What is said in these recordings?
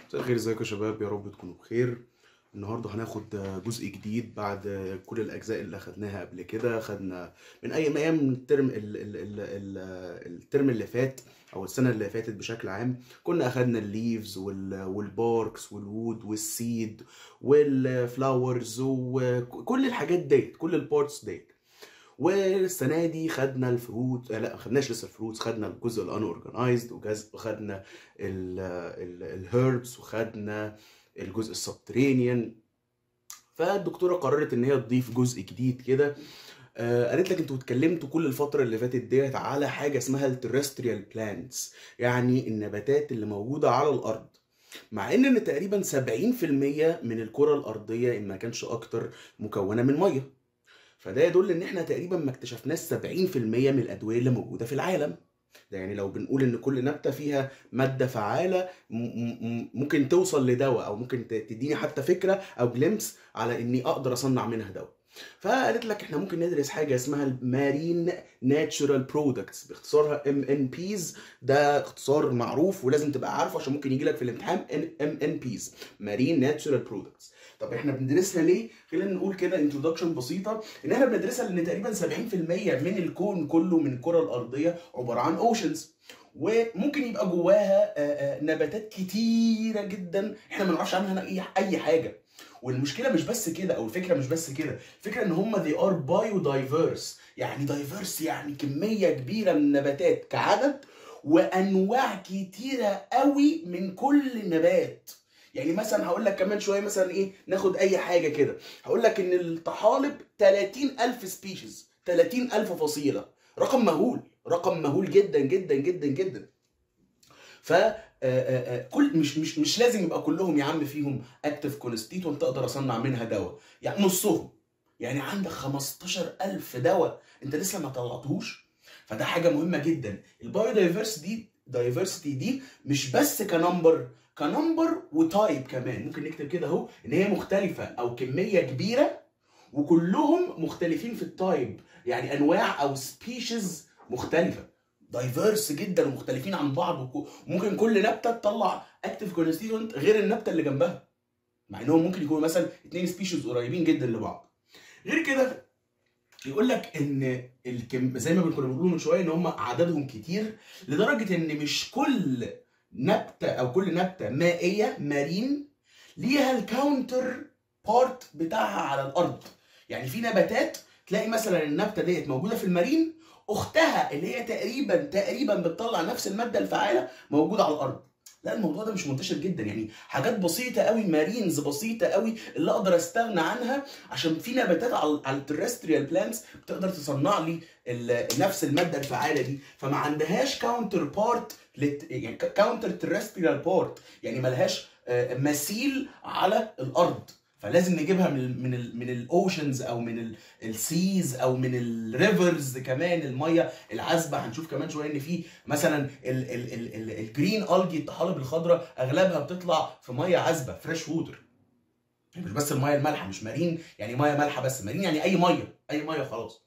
مساء الخير ازيكم يا شباب يا رب تكونوا بخير النهارده هناخد جزء جديد بعد كل الاجزاء اللي اخدناها قبل كده خدنا من اي ايام الترم ال ال ال ال الترم اللي فات او السنه اللي فاتت بشكل عام كنا اخدنا الليفز والباركس والوود والسيد والفلاورز وكل الحاجات ديت كل البارتس ديت والسنه دي خدنا الفروت لا ما خدناش لسه الفروتس خدنا الجزء الان اورجنايزد وخدنا الهيربس وخدنا الجزء السبترينيان فالدكتوره قررت ان هي تضيف جزء جديد كده آه قالت لك انتوا اتكلمتوا كل الفتره اللي فاتت ديت على حاجه اسمها الترستريال بلانتس يعني النباتات اللي موجوده على الارض مع ان ان تقريبا 70% من الكره الارضيه ان ما كانش اكتر مكونه من ميه فده يدل ان احنا تقريبا ما اكتشفناش 70% من الادويه اللي موجوده في العالم ده يعني لو بنقول ان كل نبته فيها ماده فعاله ممكن توصل لدواء او ممكن تديني حتى فكره او جلمس على اني اقدر اصنع منها دواء فقالت لك احنا ممكن ندرس حاجه اسمها المارين ناتشورال برودكتس باختصارها ام ان بيز ده اختصار معروف ولازم تبقى عارفه عشان ممكن يجي لك في الامتحان ام ان بيز مارين ناتشورال برودكتس طب احنا بندرسها ليه؟ خلينا نقول كده انترودكشن بسيطه ان احنا بندرسها لان تقريبا 70% من الكون كله من الكره الارضيه عباره عن اوشنز وممكن يبقى جواها نباتات كتيره جدا احنا ما نعرفش عنها اي اي حاجه والمشكله مش بس كده او الفكره مش بس كده الفكره ان هم they are biodiverse يعني دايفيرس يعني كميه كبيره من النباتات كعدد وانواع كتيره قوي من كل نبات يعني مثلا هقول لك كمان شويه مثلا ايه ناخد اي حاجه كده هقول لك ان الطحالب 30000 سبيشيز 30000 فصيله رقم مهول رقم مهول جدا جدا جدا جدا ف كل مش مش مش لازم يبقى كلهم يا عم فيهم اكتف كونستيتوينت اقدر اصنع منها دواء يعني نصهم يعني عندك 15000 دواء انت لسه ما طلعتهوش فده حاجه مهمه جدا البايودايفرسيتي دي دايفرسيتي دي مش بس كنمبر كنمبر وتايب كمان ممكن نكتب كده اهو ان هي مختلفه او كميه كبيره وكلهم مختلفين في التايب يعني انواع او سبيشيز مختلفه دايفيرس جدا ومختلفين عن بعض وممكن كل نبته تطلع اكتف كونستيتوينت غير النبته اللي جنبها مع انهم ممكن يكونوا مثلا اثنين سبيشيز قريبين جدا لبعض غير كده يقول لك ان الكم زي ما كنا بنقول من شويه ان هم عددهم كتير لدرجه ان مش كل نبته او كل نبته مائيه مارين ليها الكاونتر بارت بتاعها على الارض يعني في نباتات تلاقي مثلا النبته ديت موجوده في المارين اختها اللي هي تقريبا تقريبا بتطلع نفس الماده الفعاله موجوده على الارض لا الموضوع ده مش منتشر جدا يعني حاجات بسيطه قوي مارينز بسيطه قوي اللي اقدر استغنى عنها عشان في نباتات على على الترستريال بلانتس بتقدر تصنع لي نفس الماده الفعاله دي فما عندهاش كاونتر بارت يعني كاونتر ترستريال بارت يعني ملهاش مثيل على الارض فلازم نجيبها من من ال من الاوشنز او من السيز او من الريفرز كمان الميه العذبه هنشوف كمان شويه ان في مثلا الجرين الجي الطحالب الخضراء اغلبها بتطلع في ميه عذبه فريش ووتر مش بس الميه المالحه مش مارين يعني ميه مالحه بس مارين يعني اي ميه اي ميه خلاص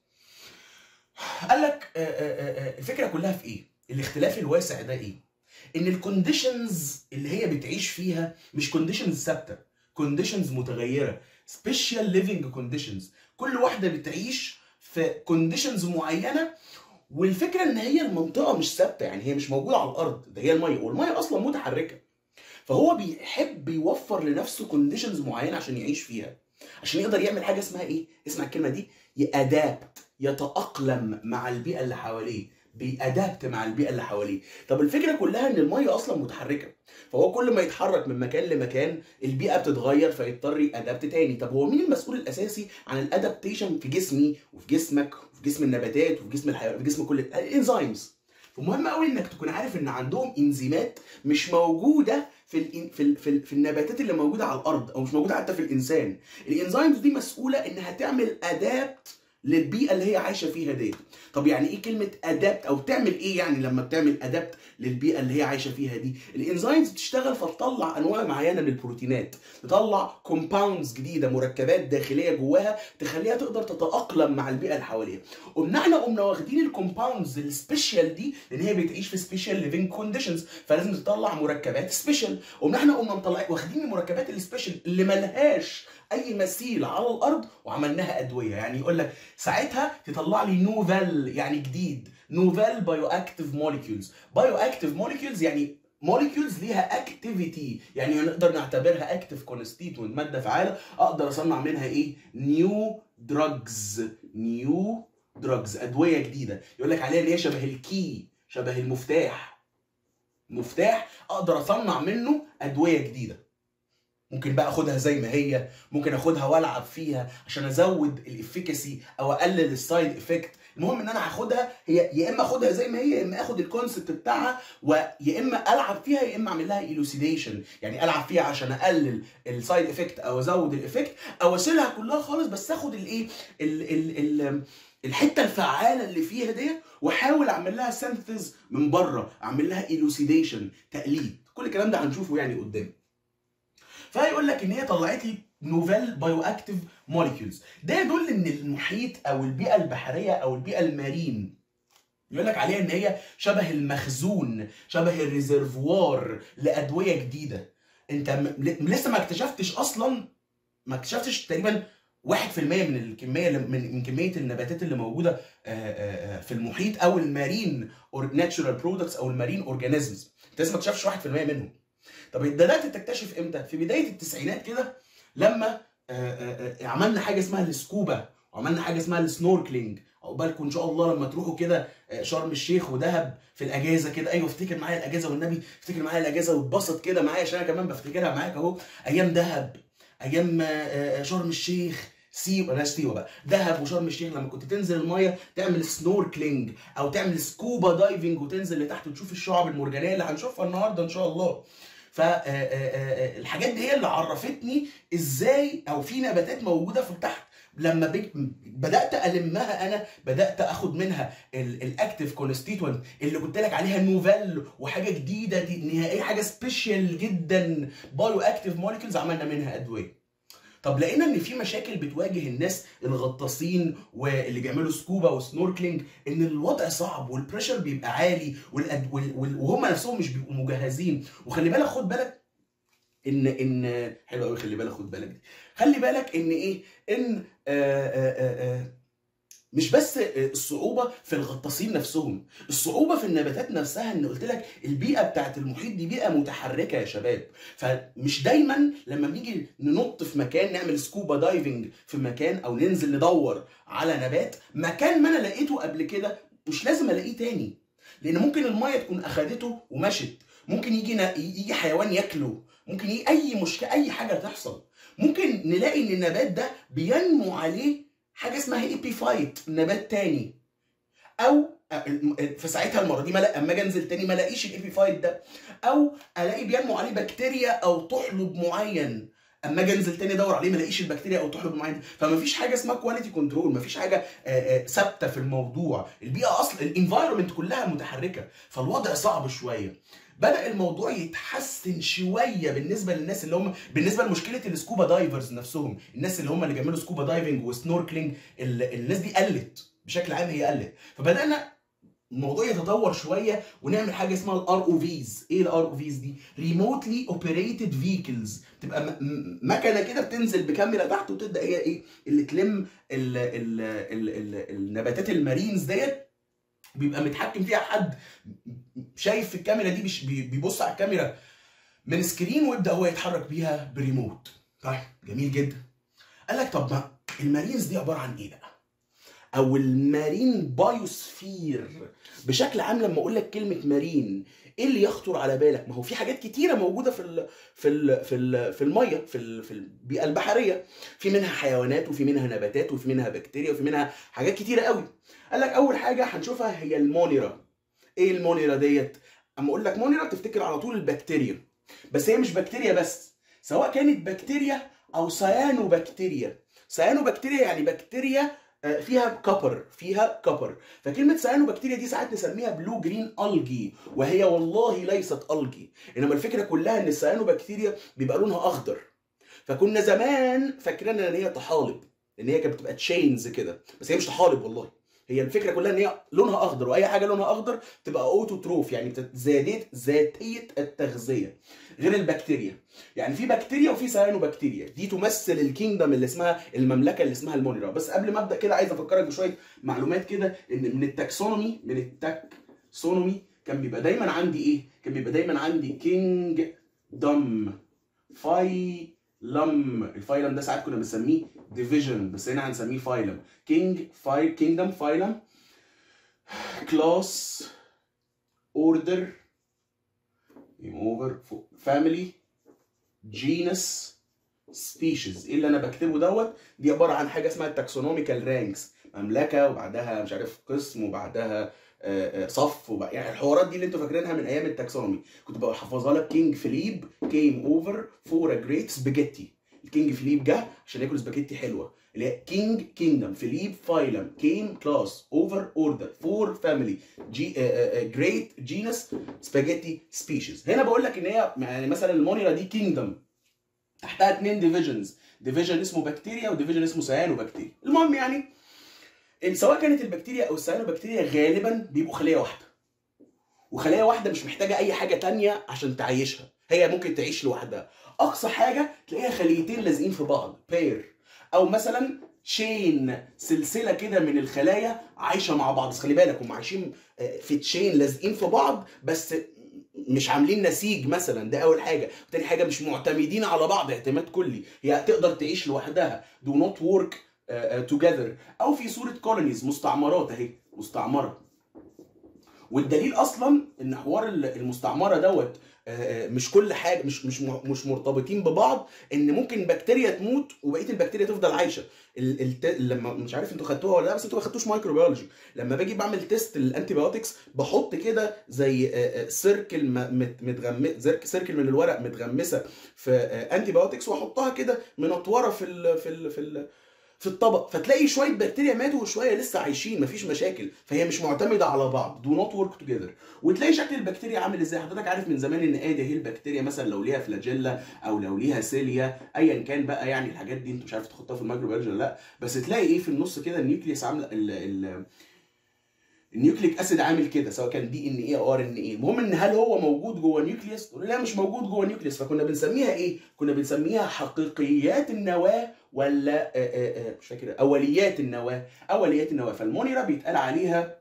قال لك الفكره كلها في ايه الاختلاف الواسع ده ايه ان الكونديشنز اللي هي بتعيش فيها مش كونديشنز ثابته كونديشنز متغيره سبيشال ليفنج كونديشنز كل واحده بتعيش في كونديشنز معينه والفكره ان هي المنطقه مش ثابته يعني هي مش موجوده على الارض ده هي الميه والميه اصلا متحركه فهو بيحب يوفر لنفسه كونديشنز معينه عشان يعيش فيها عشان يقدر يعمل حاجه اسمها ايه اسمع الكلمه دي يادابت يتاقلم مع البيئه اللي حواليه بيأدابت مع البيئه اللي حواليه طب الفكره كلها ان الميه اصلا متحركه فهو كل ما يتحرك من مكان لمكان البيئه بتتغير فيضطر يأدابت تاني طب هو مين المسؤول الاساسي عن الادابتيشن في جسمي وفي جسمك وفي جسم النباتات وفي جسم الحيوانات في جسم كل الانزيمز فمهم قوي انك تكون عارف ان عندهم انزيمات مش موجوده في ال في ال في, ال في النباتات اللي موجوده على الارض او مش موجوده حتى في الانسان الانزيمز دي مسؤوله انها تعمل ادابت للبيئه اللي هي عايشه فيها ديت طب يعني ايه كلمه ادابت او بتعمل ايه يعني لما بتعمل ادابت للبيئه اللي هي عايشه فيها دي الانزيمز بتشتغل فتطلع انواع معينه من البروتينات تطلع كومباوندز جديده مركبات داخليه جواها تخليها تقدر تتاقلم مع البيئه اللي حواليها قمنا احنا قمنا واخدين الكومباوندز السبيشال دي لان هي بتعيش في سبيشال ليفنج كونديشنز فلازم تطلع مركبات سبيشال قمنا احنا قمنا مطلعين واخدين المركبات السبيشال اللي ملهاش اي مثيل على الارض وعملناها ادويه يعني يقول لك ساعتها تطلع لي نوفل يعني جديد نوفل بايو اكتيف موليكيولز بايو اكتيف موليكيولز يعني موليكيولز ليها اكتيفيتي يعني نقدر نعتبرها اكتيف كونستيتوينت ماده فعاله اقدر اصنع منها ايه نيو دراجز نيو دراجز ادويه جديده يقول لك عليها ان هي شبه الكي شبه المفتاح مفتاح اقدر اصنع منه ادويه جديده ممكن بقى اخدها زي ما هي ممكن اخدها والعب فيها عشان ازود الافيكاسي او اقلل السايد افكت المهم ان انا هاخدها هي يا اما اخدها زي ما هي يا اما اخد الكونسبت بتاعها ويا اما العب فيها يا اما اعمل لها ايلوسيديشن يعني العب فيها عشان اقلل السايد افكت او ازود الافكت او اشيلها كلها خالص بس اخد الايه ال ال ال الحته الفعاله اللي فيها دي واحاول اعمل لها سينثيز من بره اعمل لها ايلوسيديشن تقليد كل الكلام ده هنشوفه يعني قدام فيقول لك ان هي طلعت لي نوفيل بايو اكتيف موليكيولز ده يدل ان المحيط او البيئه البحريه او البيئه المارين يقول لك عليها ان هي شبه المخزون شبه الريزرفوار لادويه جديده انت م... لسه ما اكتشفتش اصلا ما اكتشفتش تقريبا 1% من الكميه من من كميه النباتات اللي موجوده في المحيط او المارين ناتشورال برودكتس او المارين اورجانيزمز انت لسه ما اكتشفتش 1% منهم طب بدات تكتشف امتى؟ في بدايه التسعينات كده لما عملنا حاجه اسمها السكوبا وعملنا حاجه اسمها السنوركلينج عقبالكم ان شاء الله لما تروحوا كده شرم الشيخ ودهب في الاجازه كده ايوه افتكر معايا الاجازه والنبي افتكر معايا الاجازه واتبسط كده معايا عشان انا كمان بفتكرها معاك اهو ايام دهب ايام شرم الشيخ سيوة بلاش سيوة بقى دهب وشرم الشيخ لما كنت تنزل المايه تعمل سنوركلينج او تعمل سكوبا دايفنج وتنزل لتحت وتشوف الشعاب المرجانيه اللي هنشوفها النهارده ان شاء الله فالحاجات دي هي اللي عرفتني ازاي او في نباتات موجوده في تحت لما بي... بدات المها انا بدات اخد منها الاكتيف كونستيتوينت اللي قلت لك عليها نوفيل وحاجه جديده دي نهائيه حاجه سبيشال جدا بايو اكتيف موليكيولز عملنا منها ادويه طب لقينا ان في مشاكل بتواجه الناس الغطاسين واللي بيعملوا سكوبا وسنوركلينج ان الوضع صعب والبريشر بيبقى عالي والأد... وال... وال... وهم نفسهم مش بيبقوا مجهزين وخلي بالك خد بالك ان ان حلو قوي خلي بالك خد بالك دي خلي بالك ان ايه ان آآ آآ آآ مش بس الصعوبة في الغطاسين نفسهم الصعوبة في النباتات نفسها ان قلت لك البيئة بتاعت المحيط دي بيئة متحركة يا شباب فمش دايما لما بنيجي ننط في مكان نعمل سكوبا دايفنج في مكان او ننزل ندور على نبات مكان ما انا لقيته قبل كده مش لازم الاقيه تاني لان ممكن المية تكون اخدته ومشت ممكن يجي يجي حيوان ياكله ممكن يجي اي مشكلة اي حاجة تحصل ممكن نلاقي ان النبات ده بينمو عليه حاجه اسمها ايبي فايت نبات تاني او في ساعتها المره دي اما اجي انزل تاني ما الاقيش الايبي فايت ده او الاقي بينمو عليه بكتيريا او تحلب معين اما اجي انزل تاني ادور عليه ما الاقيش البكتيريا او تحلب معين فما فيش حاجه اسمها كواليتي كنترول ما فيش حاجه ثابته في الموضوع البيئه اصلا الانفايرمنت كلها متحركه فالوضع صعب شويه بدا الموضوع يتحسن شويه بالنسبه للناس اللي هم بالنسبه لمشكله السكوبا دايفرز نفسهم الناس اللي هم اللي بيعملوا سكوبا دايفنج وسنوركلينج الناس دي قلت بشكل عام هي قلت فبدانا الموضوع يتطور شويه ونعمل حاجه اسمها الار او فيز ايه الار او فيز دي ريموتلي اوبريتد فيكلز تبقى مكنه كده بتنزل بكاميرا تحت وتبدا هي ايه اللي تلم ال ال ال ال النباتات المارينز ديت بيبقى متحكم فيها حد شايف في الكاميرا دي بيبص على الكاميرا من سكرين ويبدا هو يتحرك بيها بريموت طيب جميل جدا قال لك طب ما المارينز دي عباره عن ايه بقى او المارين بايوسفير بشكل عام لما اقول لك كلمه مارين ايه اللي يخطر على بالك ما هو في حاجات كتيره موجوده في ال في ال في ال في الميه في ال في البيئه البحريه في منها حيوانات وفي منها نباتات وفي منها بكتيريا وفي منها حاجات كتيره قوي قال لك اول حاجه هنشوفها هي المونيرا ايه المونيرا ديت اما اقول لك مونيرا تفتكر على طول البكتيريا بس هي مش بكتيريا بس سواء كانت بكتيريا او سيانو بكتيريا سيانو بكتيريا يعني بكتيريا آه، فيها كبر فيها كبر فكلمه سيانوبكتيريا دي ساعات نسميها بلو جرين الجي وهي والله ليست الجي انما الفكره كلها ان السيانوبكتيريا بيبقى لونها اخضر فكنا زمان فاكرين ان هي طحالب ان هي كانت بتبقى تشينز كده بس هي مش طحالب والله هي الفكره كلها ان هي لونها اخضر واي حاجه لونها اخضر تبقى اوتو تروف يعني بتت- ذاتيه ذاتيه التغذيه غير البكتيريا يعني في بكتيريا وفي سيانوبكتيريا دي تمثل الكينجدم اللي اسمها المملكه اللي اسمها المونيرا بس قبل ما ابدا كده عايز افكرك بشويه معلومات كده ان من التاكسونومي من التاكسونومي كان بيبقى دايما عندي ايه كان بيبقى دايما عندي كينج دم فايلم الفايلم ده ساعات كنا بنسميه ديفيجن بس هنا هنسميه فايلم كينج فاي كينجدم فايلم كلاس اوردر اوفر فاميلي جينس سبيشيز ايه اللي انا بكتبه دوت دي عباره عن حاجه اسمها التاكسونوميكال رانكس مملكه وبعدها مش عارف قسم وبعدها آه، آه، صف وبعد يعني الحوارات دي اللي انتوا فاكرينها من ايام التاكسونومي كنت ببقى حافظها لك كينج فيليب كيم اوفر فور ا جريت سباجيتي الكينج فيليب جه عشان ياكل سباجيتي حلوه اللي هي كينج كينجدم فيليب فايلم كيم كلاس اوفر اوردر فور فاميلي جي جريت جينس سباجيتي سبيشيز هنا بقول لك ان هي يعني مثلا المونيرا دي كينجدم تحتها اثنين ديفيجنز ديفيجن اسمه بكتيريا وديفيجن اسمه سيانوبكتيريا المهم يعني إن سواء كانت البكتيريا او السيانوبكتيريا غالبا بيبقوا خليه واحده وخليه واحده مش محتاجه اي حاجه تانية عشان تعيشها هي ممكن تعيش لوحدها اقصى حاجه تلاقيها خليتين لازقين في بعض بير او مثلا تشين سلسله كده من الخلايا عايشه مع بعض بس خلي بالك هم عايشين آه، في تشين لازقين في بعض بس مش عاملين نسيج مثلا ده اول حاجه تاني حاجه مش معتمدين على بعض اعتماد كلي هي تقدر تعيش لوحدها do not work uh, uh, together او في صوره كولونيز مستعمرات اهي مستعمره والدليل اصلا ان حوار المستعمره دوت آه، آه، مش كل حاجه مش مش م- مش مرتبطين ببعض ان ممكن بكتيريا تموت وبقيه البكتيريا تفضل عايشه ال... الت... لما مش عارف انتوا خدتوها ولا لا بس انتوا ما خدتوش مايكروبيولوجي لما باجي بعمل تيست للانتي بايوتكس بحط كده زي آه، آه، سيركل م- مت- متغمس زرك- سيركل من الورق متغمسه في آه، انتي بايوتكس واحطها كده منطوره في ال... في ال... في ال... في الطبق فتلاقي شويه بكتيريا ماتوا وشويه لسه عايشين مفيش مشاكل فهي مش معتمده على بعض دو نوت ورك توجذر وتلاقي شكل البكتيريا عامل ازاي حضرتك عارف من زمان ان ادي هي البكتيريا مثلا لو ليها فلاجيلا او لو ليها سيليا ايا كان بقى يعني الحاجات دي انت مش عارف تحطها في الميكروبيولوجي ولا لا بس تلاقي ايه في النص كده النيوكليوس عامله ال ال النيوكليك اسيد عامل كده سواء كان دي ان ايه او ار ان ايه المهم ان هل هو موجود جوه النيوكليوس تقول لي لا مش موجود جوه النيوكليوس فكنا بنسميها ايه كنا بنسميها حقيقيات النواه ولا آه آه آه مش فاكر اوليات النواه اوليات النواه فالمونيرا بيتقال عليها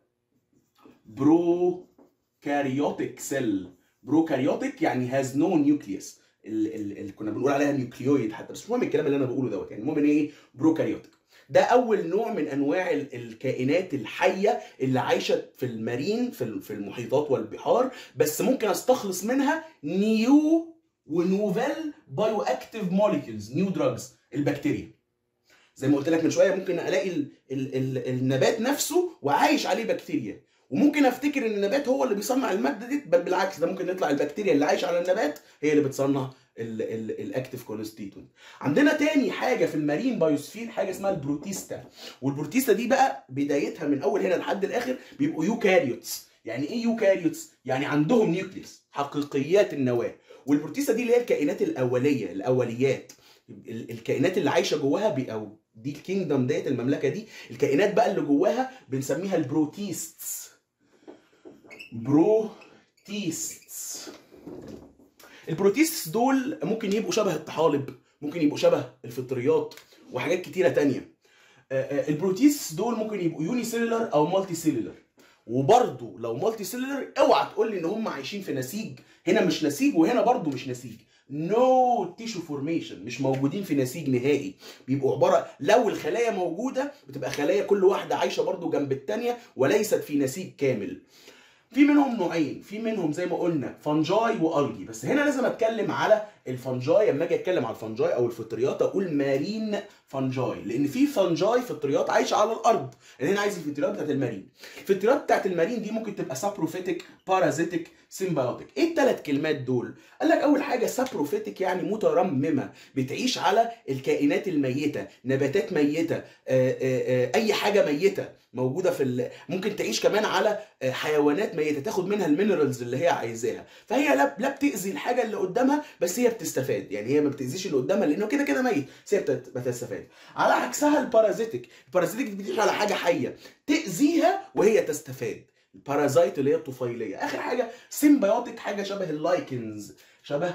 برو كاريوتيك سيل برو كاريوتيك يعني هاز نو نيوكليوس ال ال ال كنا بنقول عليها نيوكليويد حتى بس مش مهم الكلام اللي انا بقوله دوت يعني المهم ان ايه برو كاريوتيك ده اول نوع من انواع ال- الكائنات الحيه اللي عايشه في المارين في ال- في المحيطات والبحار بس ممكن استخلص منها نيو ونوفيل بايو اكتيف موليكيولز نيو دراجز البكتيريا زي ما قلت لك من شويه ممكن الاقي ال ال ال النبات نفسه وعايش عليه بكتيريا وممكن افتكر ان النبات هو اللي بيصنع الماده دي بل بالعكس ده ممكن يطلع البكتيريا اللي عايشه على النبات هي اللي بتصنع الاكتيف كونستيتوينت عندنا تاني حاجه في المارين بايوسفير حاجه اسمها البروتيستا والبروتيستا دي بقى بدايتها من اول هنا لحد الاخر بيبقوا يوكاريوتس يعني ايه يوكاريوتس يعني عندهم نيوكليس حقيقيات النواه والبروتيستا دي اللي هي الكائنات الاوليه الاوليات ال- الكائنات اللي عايشه جواها بي او دي الكينجدم ديت المملكه دي الكائنات بقى اللي جواها بنسميها البروتيستس بروتيستس البروتيستس دول ممكن يبقوا شبه الطحالب ممكن يبقوا شبه الفطريات وحاجات كتيره تانية آه، آه، البروتيستس دول ممكن يبقوا يوني سيلولر او مالتي سيلولر وبرضه لو مالتي سيلولر اوعى تقول لي ان هم عايشين في نسيج هنا مش نسيج وهنا برضه مش نسيج نو تيشو فورميشن مش موجودين في نسيج نهائي بيبقوا عباره لو الخلايا موجوده بتبقى خلايا كل واحده عايشه برضه جنب الثانيه وليست في نسيج كامل في منهم نوعين في منهم زي ما قلنا فانجاي والجي بس هنا لازم اتكلم على الفانجاي لما اجي اتكلم على الفانجاي او الفطريات اقول مارين فانجاي لان في فانجاي فطريات عايشه على الارض اللي هنا عايز الفطريات بتاعت المارين الفطريات بتاعت المارين دي ممكن تبقى سابروفيتك بارازيتك سيمبايوتيك ايه الثلاث كلمات دول قال لك اول حاجه سابروفيتك يعني مترممه بتعيش على الكائنات الميته نباتات ميته آآ آآ اي حاجه ميته موجوده في ال... ممكن تعيش كمان على حيوانات ميته تاخد منها المينرالز اللي هي عايزاها فهي لا, لا بتاذي الحاجه اللي قدامها بس هي بتستفاد يعني هي ما بتاذيش اللي قدامها لانه كده كده ميت بس هي بتستفاد على عكسها البارازيتك البارازيتك بتعيش على حاجه حيه تاذيها وهي تستفاد البارازايت اللي هي الطفيليه اخر حاجه سيمبيوتيك حاجه شبه اللايكنز شبه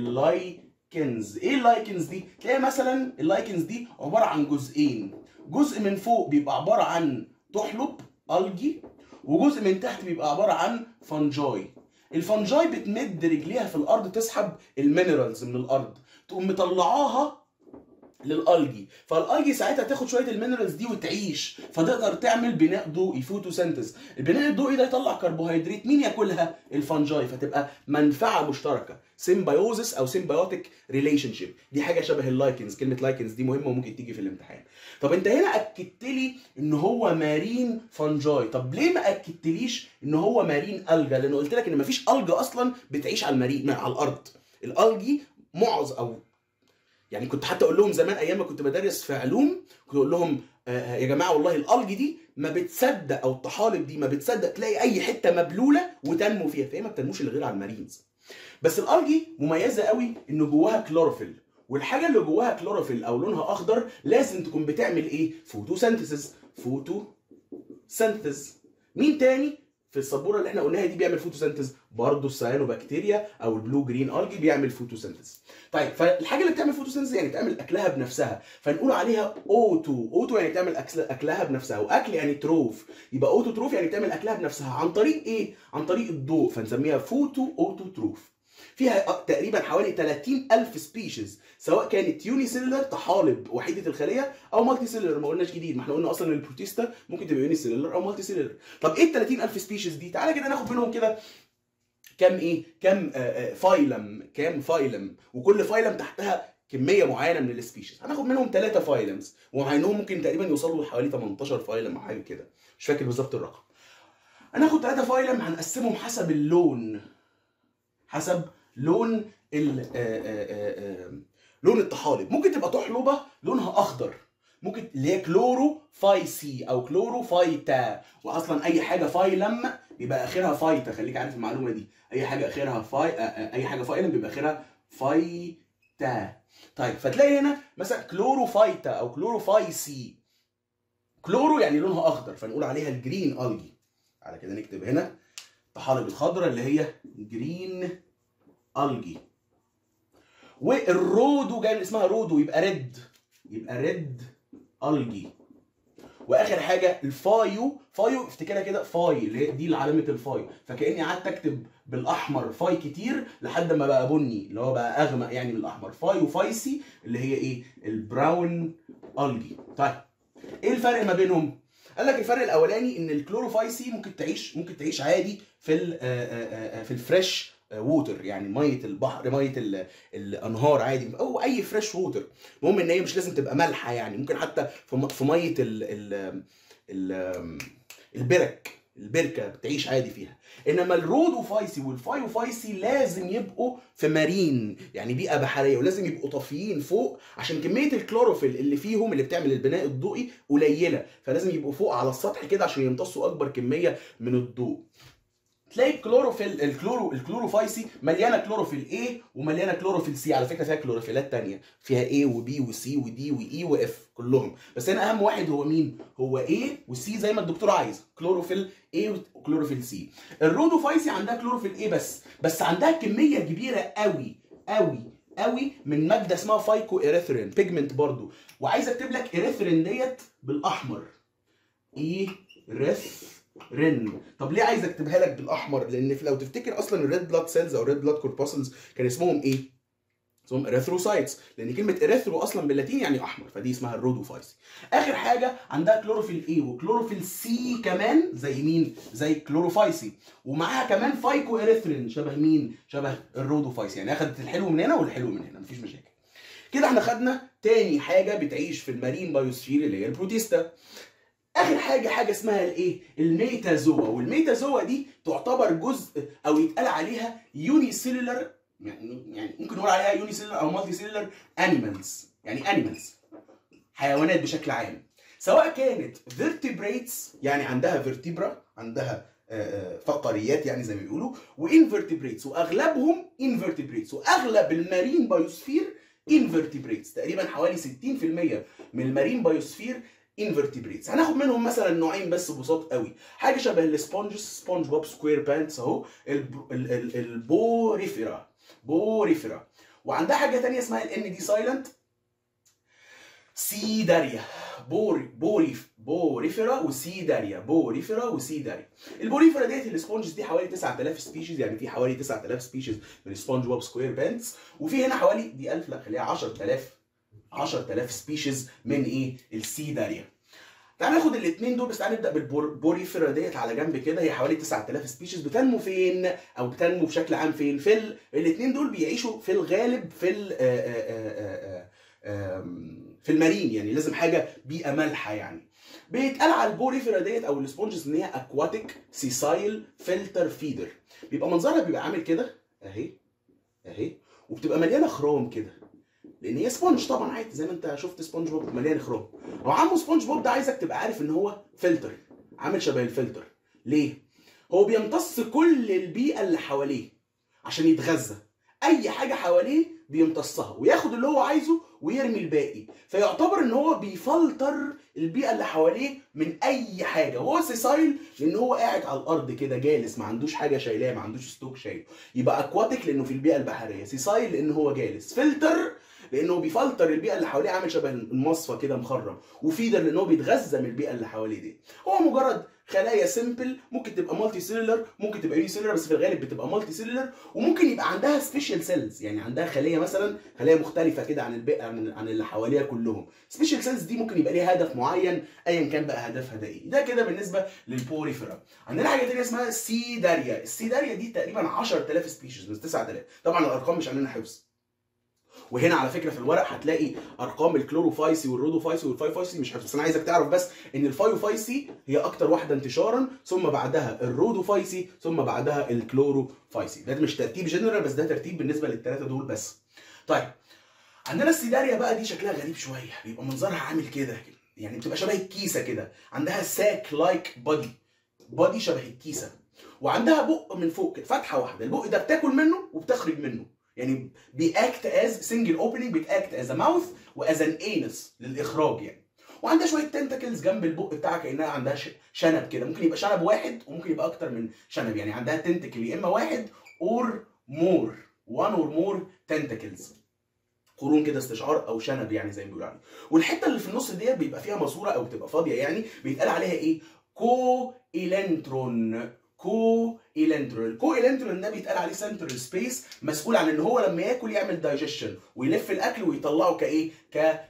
اللايكنز ايه اللايكنز دي تلاقي مثلا اللايكنز دي عباره عن جزئين جزء من فوق بيبقى عباره عن تحلب الجي وجزء من تحت بيبقى عباره عن فانجاي الفانجاي بتمد رجليها في الارض تسحب المينرالز من الارض تقوم مطلعاها للالجي فالالجي ساعتها تاخد شويه المينرالز دي وتعيش فتقدر تعمل بناء ضوئي فوتوسينثيز البناء الضوئي ده يطلع كربوهيدرات مين ياكلها الفانجاي فتبقى منفعه مشتركه سيمبيوزس او سيمبيوتيك ريليشن شيب دي حاجه شبه اللايكنز كلمه لايكنز دي مهمه وممكن تيجي في الامتحان طب انت هنا اكدت لي ان هو مارين فانجاي طب ليه ما اكدتليش ان هو مارين الجا لان قلت لك ان مفيش الجا اصلا بتعيش على المارين على الارض الالجي معظم او يعني كنت حتى اقول لهم زمان ايام ما كنت بدرس في علوم كنت اقول لهم آه يا جماعه والله الالجي دي ما بتصدق او الطحالب دي ما بتصدق تلاقي اي حته مبلوله وتنمو فيها فهي ما بتنموش الا غير على المارينز بس الالجي مميزه قوي ان جواها كلوروفيل والحاجه اللي جواها كلوروفيل او لونها اخضر لازم تكون بتعمل ايه فوتوسينثيسيس فوتو سينثيز مين تاني في السبوره اللي احنا قلناها دي بيعمل فوتوسينثيز برضه السيانوبكتيريا او البلو جرين الجي بيعمل فوتوسينثيز طيب فالحاجه اللي بتعمل فوتوسينثيز يعني بتعمل اكلها بنفسها فنقول عليها اوتو اوتو يعني بتعمل اكلها بنفسها واكل يعني تروف يبقى اوتو تروف يعني بتعمل اكلها بنفسها عن طريق ايه عن طريق الضوء فنسميها فوتو اوتو تروف فيها تقريبا حوالي 30 ألف سبيشيز سواء كانت يوني سيلولر طحالب وحيده الخليه او مالتي سيلولر ما قلناش جديد ما احنا قلنا اصلا البروتيستا ممكن تبقى يوني سيلولر او مالتي سيلولر طب ايه ال 30 ألف سبيشيز دي تعالى كده ناخد منهم كده كام ايه كام آه فايلم كام فايلم وكل فايلم تحتها كميه معينه من السبيشيز هناخد منهم ثلاثه فايلمز ومع انهم ممكن تقريبا يوصلوا لحوالي 18 فايلم او حاجه كده مش فاكر بالظبط الرقم هناخد ثلاثه فايلم هنقسمهم حسب اللون حسب لون ال لون الطحالب ممكن تبقى طحلبه لونها اخضر ممكن اللي هي كلورو فايسي او كلورو فايتا واصلا اي حاجه فايلم بيبقى اخرها فايتا خليك عارف المعلومه دي اي حاجه اخرها فاي اي حاجه فايلم بيبقى اخرها فايتا طيب فتلاقي هنا مثلا كلورو فايتا او كلورو فايسي كلورو يعني لونها اخضر فنقول عليها الجرين الجي على كده نكتب هنا الطحالب الخضراء اللي هي جرين الجي والرودو جاي من اسمها رودو يبقى ريد يبقى ريد الجي واخر حاجه الفايو فايو افتكرها كده فاي اللي هي دي علامه الفاي فكاني قعدت اكتب بالاحمر فاي كتير لحد ما بقى بني اللي هو بقى اغمق يعني من الاحمر فايو فايسي اللي هي ايه البراون الجي طيب ايه الفرق ما بينهم قال لك الفرق الاولاني ان الكلوروفايسي ممكن تعيش ممكن تعيش عادي في في الفريش ووتر يعني ميه البحر ميه ال- الانهار عادي او اي فريش ووتر المهم ان هي مش لازم تبقى مالحه يعني ممكن حتى في م- في ميه ال ال ال البرك البركه بتعيش عادي فيها انما الرودوفايسي والفايوفايسي لازم يبقوا في مارين يعني بيئه بحريه ولازم يبقوا طافيين فوق عشان كميه الكلوروفيل اللي فيهم اللي بتعمل البناء الضوئي قليله فلازم يبقوا فوق على السطح كده عشان يمتصوا اكبر كميه من الضوء تلاقي الكلوروفيل الكلورو الكلوروفايسي مليانه كلوروفيل A ومليانه كلوروفيل C على فكره فيها كلوروفيلات تانية فيها A وB وC وD وE وF كلهم بس هنا اهم واحد هو مين هو A وC زي ما الدكتور عايز كلوروفيل A وكلوروفيل C الرودوفايسي عندها كلوروفيل A بس بس عندها كميه كبيره قوي قوي قوي من ماده اسمها فايكو اريثرين بيجمنت برضو وعايز اكتب لك اريثرين ديت بالاحمر ايريثرين طب ليه عايز اكتبها لك بالاحمر لان في- لو تفتكر اصلا الريد بلاد سيلز او الريد بلاد كورباسلز كان اسمهم ايه اسمهم اريثروسايتس لان كلمه اريثرو اصلا باللاتيني يعني احمر فدي اسمها الرودوفايسي اخر حاجه عندها كلوروفيل اي وكلوروفيل سي كمان زي مين زي كلوروفايسي ومعاها كمان فايكو اريثرين شبه مين شبه الرودوفايسي يعني اخدت الحلو من هنا والحلو من هنا مفيش مشاكل كده احنا خدنا تاني حاجه بتعيش في المارين بايوسفير اللي هي البروتيستا اخر حاجه حاجه اسمها الايه الميتازوا والميتازوا دي تعتبر جزء او يتقال عليها يوني سيلولر يعني يعني ممكن نقول عليها يوني سيلولر او مالتي سيلولر انيمالز يعني انيمالز حيوانات بشكل عام سواء كانت فيرتبريتس يعني عندها فيرتبرا عندها آه، آه، فقريات يعني زي ما بيقولوا وانفرتبريتس واغلبهم انفرتبريتس واغلب المارين بايوسفير انفرتبريتس تقريبا حوالي 60% من المارين بايوسفير انفرتبريتس هناخد منهم مثلا نوعين بس بساط قوي حاجه شبه السبونجز سبونج بوب سكوير بانتس اهو الب- ال- ال- البوريفيرا بوريفيرا وعندها حاجه تانية اسمها الان دي سايلنت سيداريا بوري بوري بوريفيرا وسيداريا بوريفيرا وسيداريا البوريفيرا ديت السبونجز دي حوالي 9000 سبيشيز يعني في حوالي 9000 سبيشيز من السبونج بوب سكوير بانتس وفي هنا حوالي دي 1000 لا خليها 10000 10000 سبيشيز من ايه السيداريا تعال ناخد الاثنين دول بس تعال نبدا بالبوريفيرا ديت على جنب كده هي حوالي 9000 سبيشيز بتنمو فين او بتنمو بشكل عام فين في ال... الاثنين دول بيعيشوا في الغالب في ال... آه، آه، آه، آه، آم، في المارين يعني لازم حاجه بيئه مالحه يعني بيتقال على البوريفيرا ديت او السبونجز ان هي اكواتيك سيسايل فلتر فيدر بيبقى منظرها بيبقى عامل كده اهي اهي وبتبقى مليانه خرام كده لان هي سبونج طبعا عادي زي ما انت شفت سبونج بوب مليان خرام هو عمو سبونج بوب ده عايزك تبقى عارف ان هو فلتر عامل شبه الفلتر ليه هو بيمتص كل البيئه اللي حواليه عشان يتغذى اي حاجه حواليه بيمتصها وياخد اللي هو عايزه ويرمي الباقي فيعتبر ان هو بيفلتر البيئه اللي حواليه من اي حاجه هو سيسايل لان هو قاعد على الارض كده جالس ما عندوش حاجه شايلاه ما عندوش ستوك شايله يبقى اكواتيك لانه في البيئه البحريه سيسايل لان هو جالس فلتر لانه بيفلتر البيئه اللي حواليه عامل شبه المصفى كده مخرم وفيدر لان هو بيتغذى من البيئه اللي حواليه دي هو مجرد خلايا سيمبل ممكن تبقى مالتي سيلولر ممكن تبقى يوني سيلولر بس في الغالب بتبقى مالتي سيلولر وممكن يبقى عندها سبيشال سيلز يعني عندها خليه مثلا خليه مختلفه كده عن البيئه عن, عن اللي حواليها كلهم سبيشال سيلز دي ممكن يبقى ليها هدف معين ايا كان بقى هدفها ده ايه ده كده بالنسبه للبوريفيرا عندنا حاجه ثانيه اسمها السيداريا السيداريا دي تقريبا 10000 سبيشيز مش 9000 طبعا الارقام مش عندنا حفظ وهنا على فكره في الورق هتلاقي ارقام الكلوروفايسي والرودوفايسي والفايفايسي مش حفظ بس انا عايزك تعرف بس ان الفايوفايسي هي اكتر واحده انتشارا ثم بعدها الرودوفايسي ثم بعدها الكلوروفايسي ده مش ترتيب جنرال بس ده ترتيب بالنسبه للثلاثه دول بس طيب عندنا السيداريا بقى دي شكلها غريب شويه بيبقى منظرها عامل كده يعني بتبقى شبه الكيسه كده عندها ساك لايك بودي بودي شبه الكيسه وعندها بق من فوق كده فتحه واحده البق ده بتاكل منه وبتخرج منه يعني بيأكت از سنجل اوبننج بتأكت از ماوث واز ان انس للاخراج يعني وعندها شويه تنتكلز جنب البق بتاعها كانها عندها ش- شنب كده ممكن يبقى شنب واحد وممكن يبقى اكتر من شنب يعني عندها تنتكل يا اما واحد اور مور وان اور مور تنتكلز قرون كده استشعار او شنب يعني زي ما بيقولوا عليه والحته اللي في النص ديت بيبقى فيها ماسوره او بتبقى فاضيه يعني بيتقال عليها ايه كو الانترون كو الانترون الكو الانترون ده بيتقال عليه سنترال سبيس مسؤول عن ان هو لما ياكل يعمل دايجيشن ويلف الاكل ويطلعه كايه ك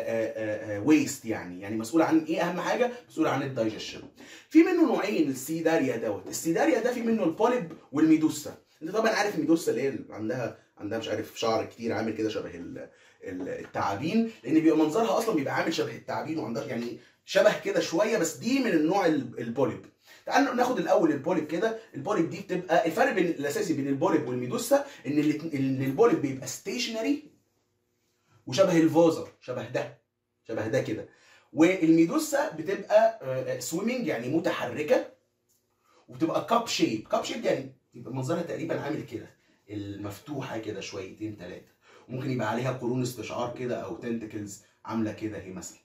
ويست يعني يعني مسؤول عن ايه اهم حاجه مسؤول عن الدايجيشن في منه نوعين السيداريا دوت السيداريا ده في منه البوليب والميدوسا انت طبعا عارف الميدوسا اللي هي اللي عندها عندها مش عارف شعر كتير عامل كده شبه ال- ال- التعابين لان بيبقى منظرها اصلا بيبقى عامل شبه التعابين وعندها يعني شبه كده شويه بس دي من النوع ال- البوليب تعال ناخد الاول البوليب كده البوليب دي بتبقى الفرق بين الاساسي بين البوليب والميدوسا ان الاتن- ان البوليب بيبقى ستيشنري وشبه الفازر شبه ده شبه ده كده والميدوسا بتبقى سويمنج يعني متحركه وبتبقى كاب شيب كاب شيب يعني يبقى منظرها تقريبا عامل كده المفتوحه كده شويتين ثلاثه ممكن يبقى عليها قرون استشعار كده او تنتكلز عامله كده اهي مثلا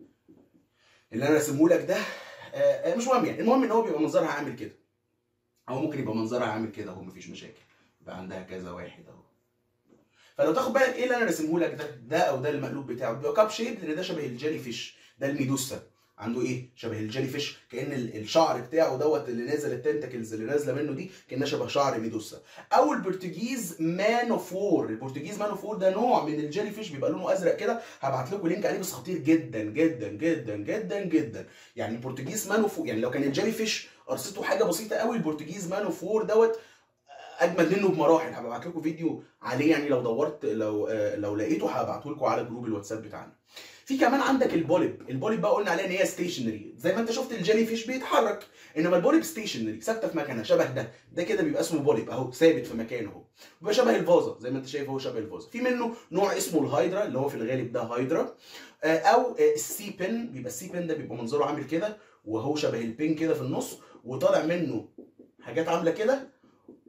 اللي انا راسمه لك ده آه، آه، مش مهم يعني المهم ان هو بيبقى منظرها عامل كده او ممكن يبقى منظرها عامل كده اهو مفيش مشاكل يبقى عندها كذا واحد اهو فلو تاخد بالك ايه اللي انا راسمه لك ده ده او ده المقلوب بتاعه بيبقى كاب شيب لان ده شبه الجيلي فيش ده الميدوسا عنده ايه شبه الجيلي فيش كان ال- الشعر بتاعه دوت اللي نازل التنتكلز اللي نازله منه دي كانها شبه شعر ميدوسا او البرتغيز مانوفور البرتغيز مانوفور ده نوع من الجيلي فيش بيبقى لونه ازرق كده هبعت لكم لينك عليه بس خطير جدا جدا جدا جدا جدا يعني البرتغيز مانوفور يعني لو كان الجيلي فيش قرصته حاجه بسيطه قوي البرتغيز مانوفور دوت اجمل منه بمراحل هبعت لكم فيديو عليه يعني لو دورت لو آه، لو لقيته هبعته لكم على جروب الواتساب بتاعنا في كمان عندك البوليب البوليب بقى قلنا عليها ان هي ستيشنري زي ما انت شفت الجيلي فيش بيتحرك انما البوليب ستيشنري ثابته في مكانها شبه ده ده كده بيبقى اسمه بوليب اهو ثابت في مكانه اهو بيبقى شبه الفازه زي ما انت شايف هو شبه الفازه في منه نوع اسمه الهايدرا اللي هو في الغالب ده هايدرا آه، او آه، السي بن بيبقى السي بن ده بيبقى منظره عامل كده وهو شبه البين كده في النص وطالع منه حاجات عامله كده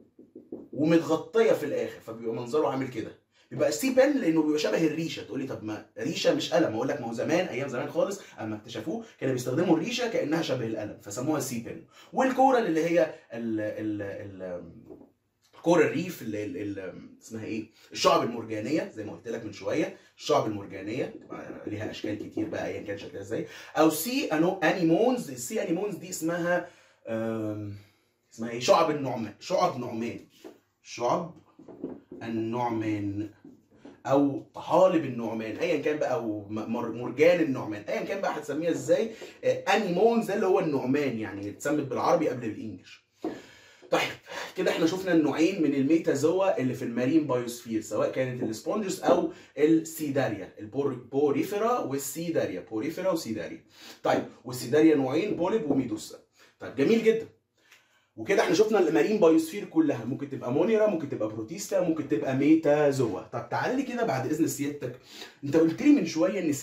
ومتغطيه في الاخر فبيبقى منظره عامل كده بيبقى السي بن لانه بيبقى شبه الريشه تقول لي طب ما ريشه مش قلم اقول لك ما هو زمان ايام زمان خالص اما اكتشفوه كانوا بيستخدموا الريشه كانها شبه القلم فسموها سي بن والكورال اللي هي ال ال ال كور الريف ال ال ال اسمها ايه الشعب المرجانيه زي ما قلت لك من شويه الشعب المرجانيه ليها اشكال كتير بقى ايا كان شكلها ازاي او سي أنو انيمونز السي انيمونز دي اسمها آم، اسمها ايه شعب النعمان شعب نعمان شعب النعمان او طحالب النعمان ايا كان بقى او م- مر- مرجان النعمان ايا كان بقى هتسميها ازاي آه، انيمونز ده اللي هو النعمان يعني اتسمت بالعربي قبل الانجليش طيب كده احنا شفنا النوعين من الميتازوا اللي في المارين بايوسفير سواء كانت السبونجز او السيداريا البوريفيرا والسيداريا بوريفيرا وسيداريا طيب والسيداريا نوعين بوليب وميدوسا طيب جميل جدا وكده احنا شفنا المارين بايوسفير كلها ممكن تبقى مونيرا ممكن تبقى بروتيستا ممكن تبقى ميتازوا طب تعالى لي كده بعد اذن سيادتك انت قلت لي من شويه ان 60%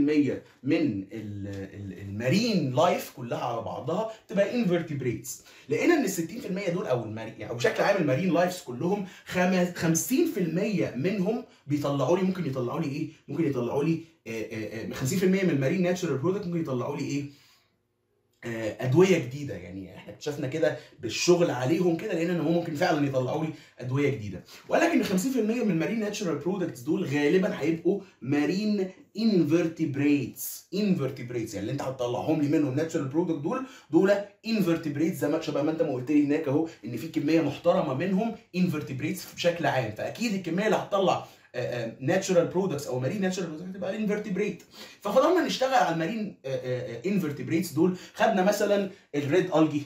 من ال- ال- المارين لايف كلها على بعضها تبقى انفرتيبريتس لقينا ان ال 60% دول او المارين يعني او بشكل عام المارين لايفز كلهم خم- 50% منهم بيطلعوا لي ممكن يطلعوا لي ايه؟ ممكن يطلعوا لي آه، آه، آه، 50% من المارين ناتشورال برودكت ممكن يطلعوا لي ايه؟ آه، ادويه جديده يعني احنا اكتشفنا كده بالشغل عليهم كده لقينا ان هم ممكن فعلا يطلعوا لي ادويه جديده ولكن 50% من المارين ناتشورال برودكتس دول غالبا هيبقوا مارين انفرتيبريتس انفرتيبريتس يعني اللي انت هتطلعهم لي منهم ناتشورال برودكت دول دول انفرتيبريتس زي ما شبه ما انت ما قلت لي هناك اهو ان في كميه محترمه منهم انفرتيبريتس بشكل عام فاكيد الكميه اللي هتطلع ناتشورال برودكتس او مارين ناتشورال برودكتس هتبقى انفرتيبريت ففضلنا نشتغل على المارين انفرتيبريتس دول خدنا مثلا الريد الجي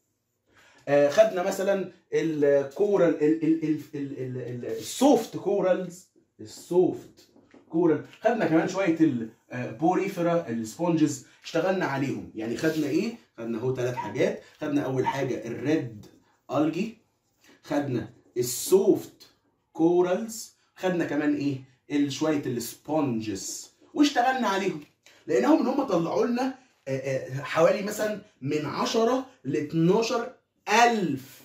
آه، خدنا مثلا الكورال ال- ال- ال- ال- ال- ال- السوفت كورالز السوفت كورال خدنا كمان شويه البوريفرا السبونجز اشتغلنا عليهم يعني خدنا ايه خدنا اهو ثلاث حاجات خدنا اول حاجه الريد الجي خدنا السوفت كورالز خدنا كمان ايه ال- شويه السبونجز واشتغلنا عليهم لقيناهم ان هم طلعوا لنا آه، آه، حوالي مثلا من 10 ل 12 ألف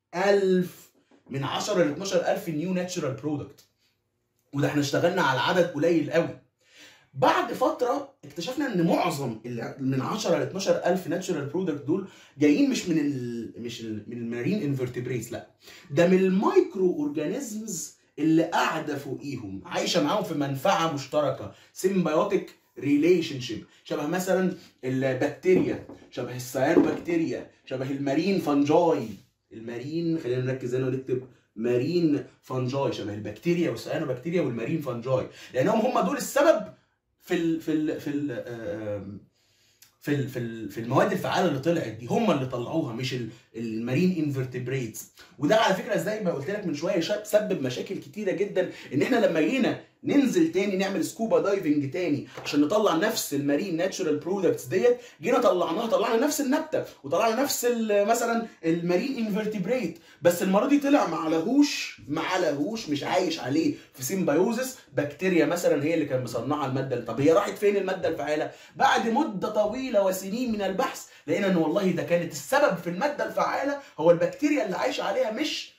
ألف من 10 ل 12 ألف نيو ناتشورال برودكت وده احنا اشتغلنا على عدد قليل قوي بعد فتره اكتشفنا ان معظم اللي من 10 ل 12 الف ناتشورال برودكت دول جايين مش من ال مش ال من المارين انفرتبريتس لا ده من المايكرو اورجانيزمز اللي قاعده فوقيهم عايشه معاهم في منفعه مشتركه سيمبيوتيك ريليشن شيب شبه مثلا البكتيريا شبه السيانوبكتيريا شبه المارين فانجاي المارين خلينا نركز هنا ونكتب مارين فانجاي شبه البكتيريا والسيانوبكتيريا والمارين فانجاي لانهم هم دول السبب في ال في ال في ال آم، في ال في ال في المواد الفعاله اللي طلعت دي هم اللي طلعوها مش ال- المارين انفرتبريتس وده على فكره زي ما قلت لك من شويه شا- سبب مشاكل كتيره جدا ان احنا لما جينا ننزل تاني نعمل سكوبا دايفنج تاني عشان نطلع نفس المارين ناتشورال برودكتس ديت جينا طلعناها طلعنا نفس النبته وطلعنا نفس ال- مثلا المارين انفرتبريت بس المره دي طلع ما عليهوش ما عليهوش مش عايش عليه في سيمبيوزس بكتيريا مثلا هي اللي كانت مصنعه الماده طب هي راحت فين الماده الفعاله بعد مده طويله وسنين من البحث لقينا ان والله ده كانت السبب في الماده الفعاله هو البكتيريا اللي عايشه عليها مش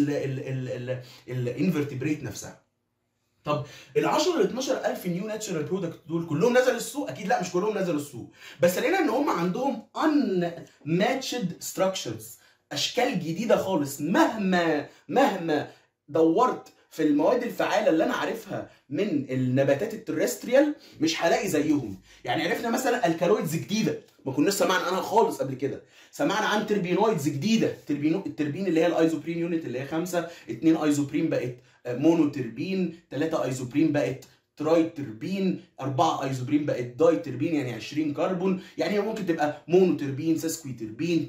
الانفرتبريت نفسها طب ال 10 ل 12 الف نيو ناتشورال برودكت دول كلهم نزلوا السوق اكيد لا مش كلهم نزلوا السوق بس لقينا ان هم عندهم ان ماتشد ستراكشرز اشكال جديده خالص مهما مهما دورت في المواد الفعاله اللي انا عارفها من النباتات الترستريال مش هلاقي زيهم يعني عرفنا مثلا الكالويدز جديده ما كناش سمعنا عنها خالص قبل كده سمعنا عن تربينويدز جديده تربينو التربين اللي هي الايزوبرين يونت اللي هي خمسة اتنين ايزوبرين بقت مونو تربين ثلاثة ايزوبرين بقت تراي تربين أربعة ايزوبرين بقت داي تربين يعني 20 كربون يعني ممكن تبقى مونو تربين ساسكوي تربين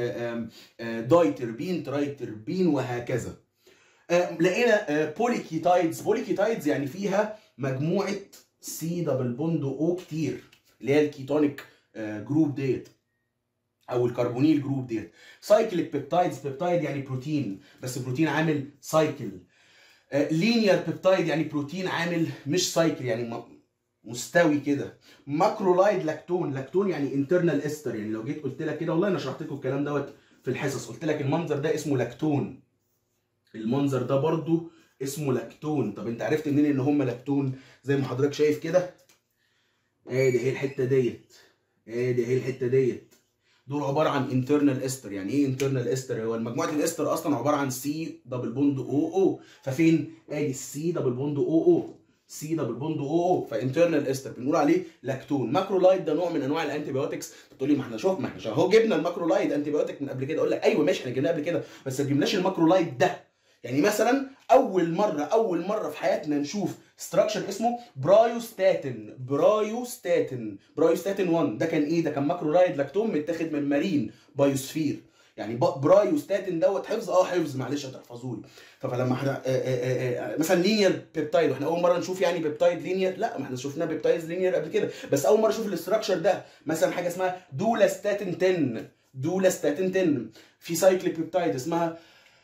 داي تربين تراي تربين وهكذا لقينا بوليكيتايدز بوليكيتايدز يعني فيها مجموعة سي دبل بوند او كتير اللي هي الكيتونيك جروب ديت او الكربونيل جروب ديت سايكليك بيبتايدز بيبتايد يعني بروتين بس بروتين عامل سايكل لينير بيبتايد يعني بروتين عامل مش سايكل يعني مستوي كده ماكرولايد لاكتون لاكتون يعني انترنال استر يعني لو جيت قلت لك كده والله انا شرحت لكم الكلام دوت في الحصص قلت لك المنظر ده اسمه لاكتون المنظر ده برضو اسمه لاكتون طب انت عرفت منين ان هم لاكتون زي ما حضرتك شايف كده ادي هي الحته ديت ادي هي الحته ديت دول عباره عن انترنال استر يعني ايه انترنال استر هو مجموعه الاستر اصلا عباره عن سي دبل بوند او او ففين ادي السي دبل بوند او او سي دبل بوند او او فانترنال استر بنقول عليه لاكتون ماكرولايد ده نوع من انواع الانتي بايوتكس تقول لي ما احنا شوف ما احنا اهو جبنا الماكرولايد انتي بايوتك من قبل كده اقول لك ايوه ماشي احنا جبناه قبل كده بس ما جبناش الماكرولايد ده يعني مثلا اول مره اول مره في حياتنا نشوف ستراكشر اسمه برايوستاتين برايوستاتين برايوستاتين 1 ده كان ايه ده كان ماكرولايد لاكتوم متاخد من مارين بايوسفير يعني برايوستاتين دوت حفظ اه حفظ معلش هتحفظوه لي فلما احنا مثلا لينير بيبتايد واحنا اول مره نشوف يعني بيبتايد لينير لا ما احنا شفنا بيبتايد لينير قبل كده بس اول مره اشوف الاستراكشر ده مثلا حاجه اسمها دولاستاتين 10 دولاستاتين 10 في سايكليك بيبتايد اسمها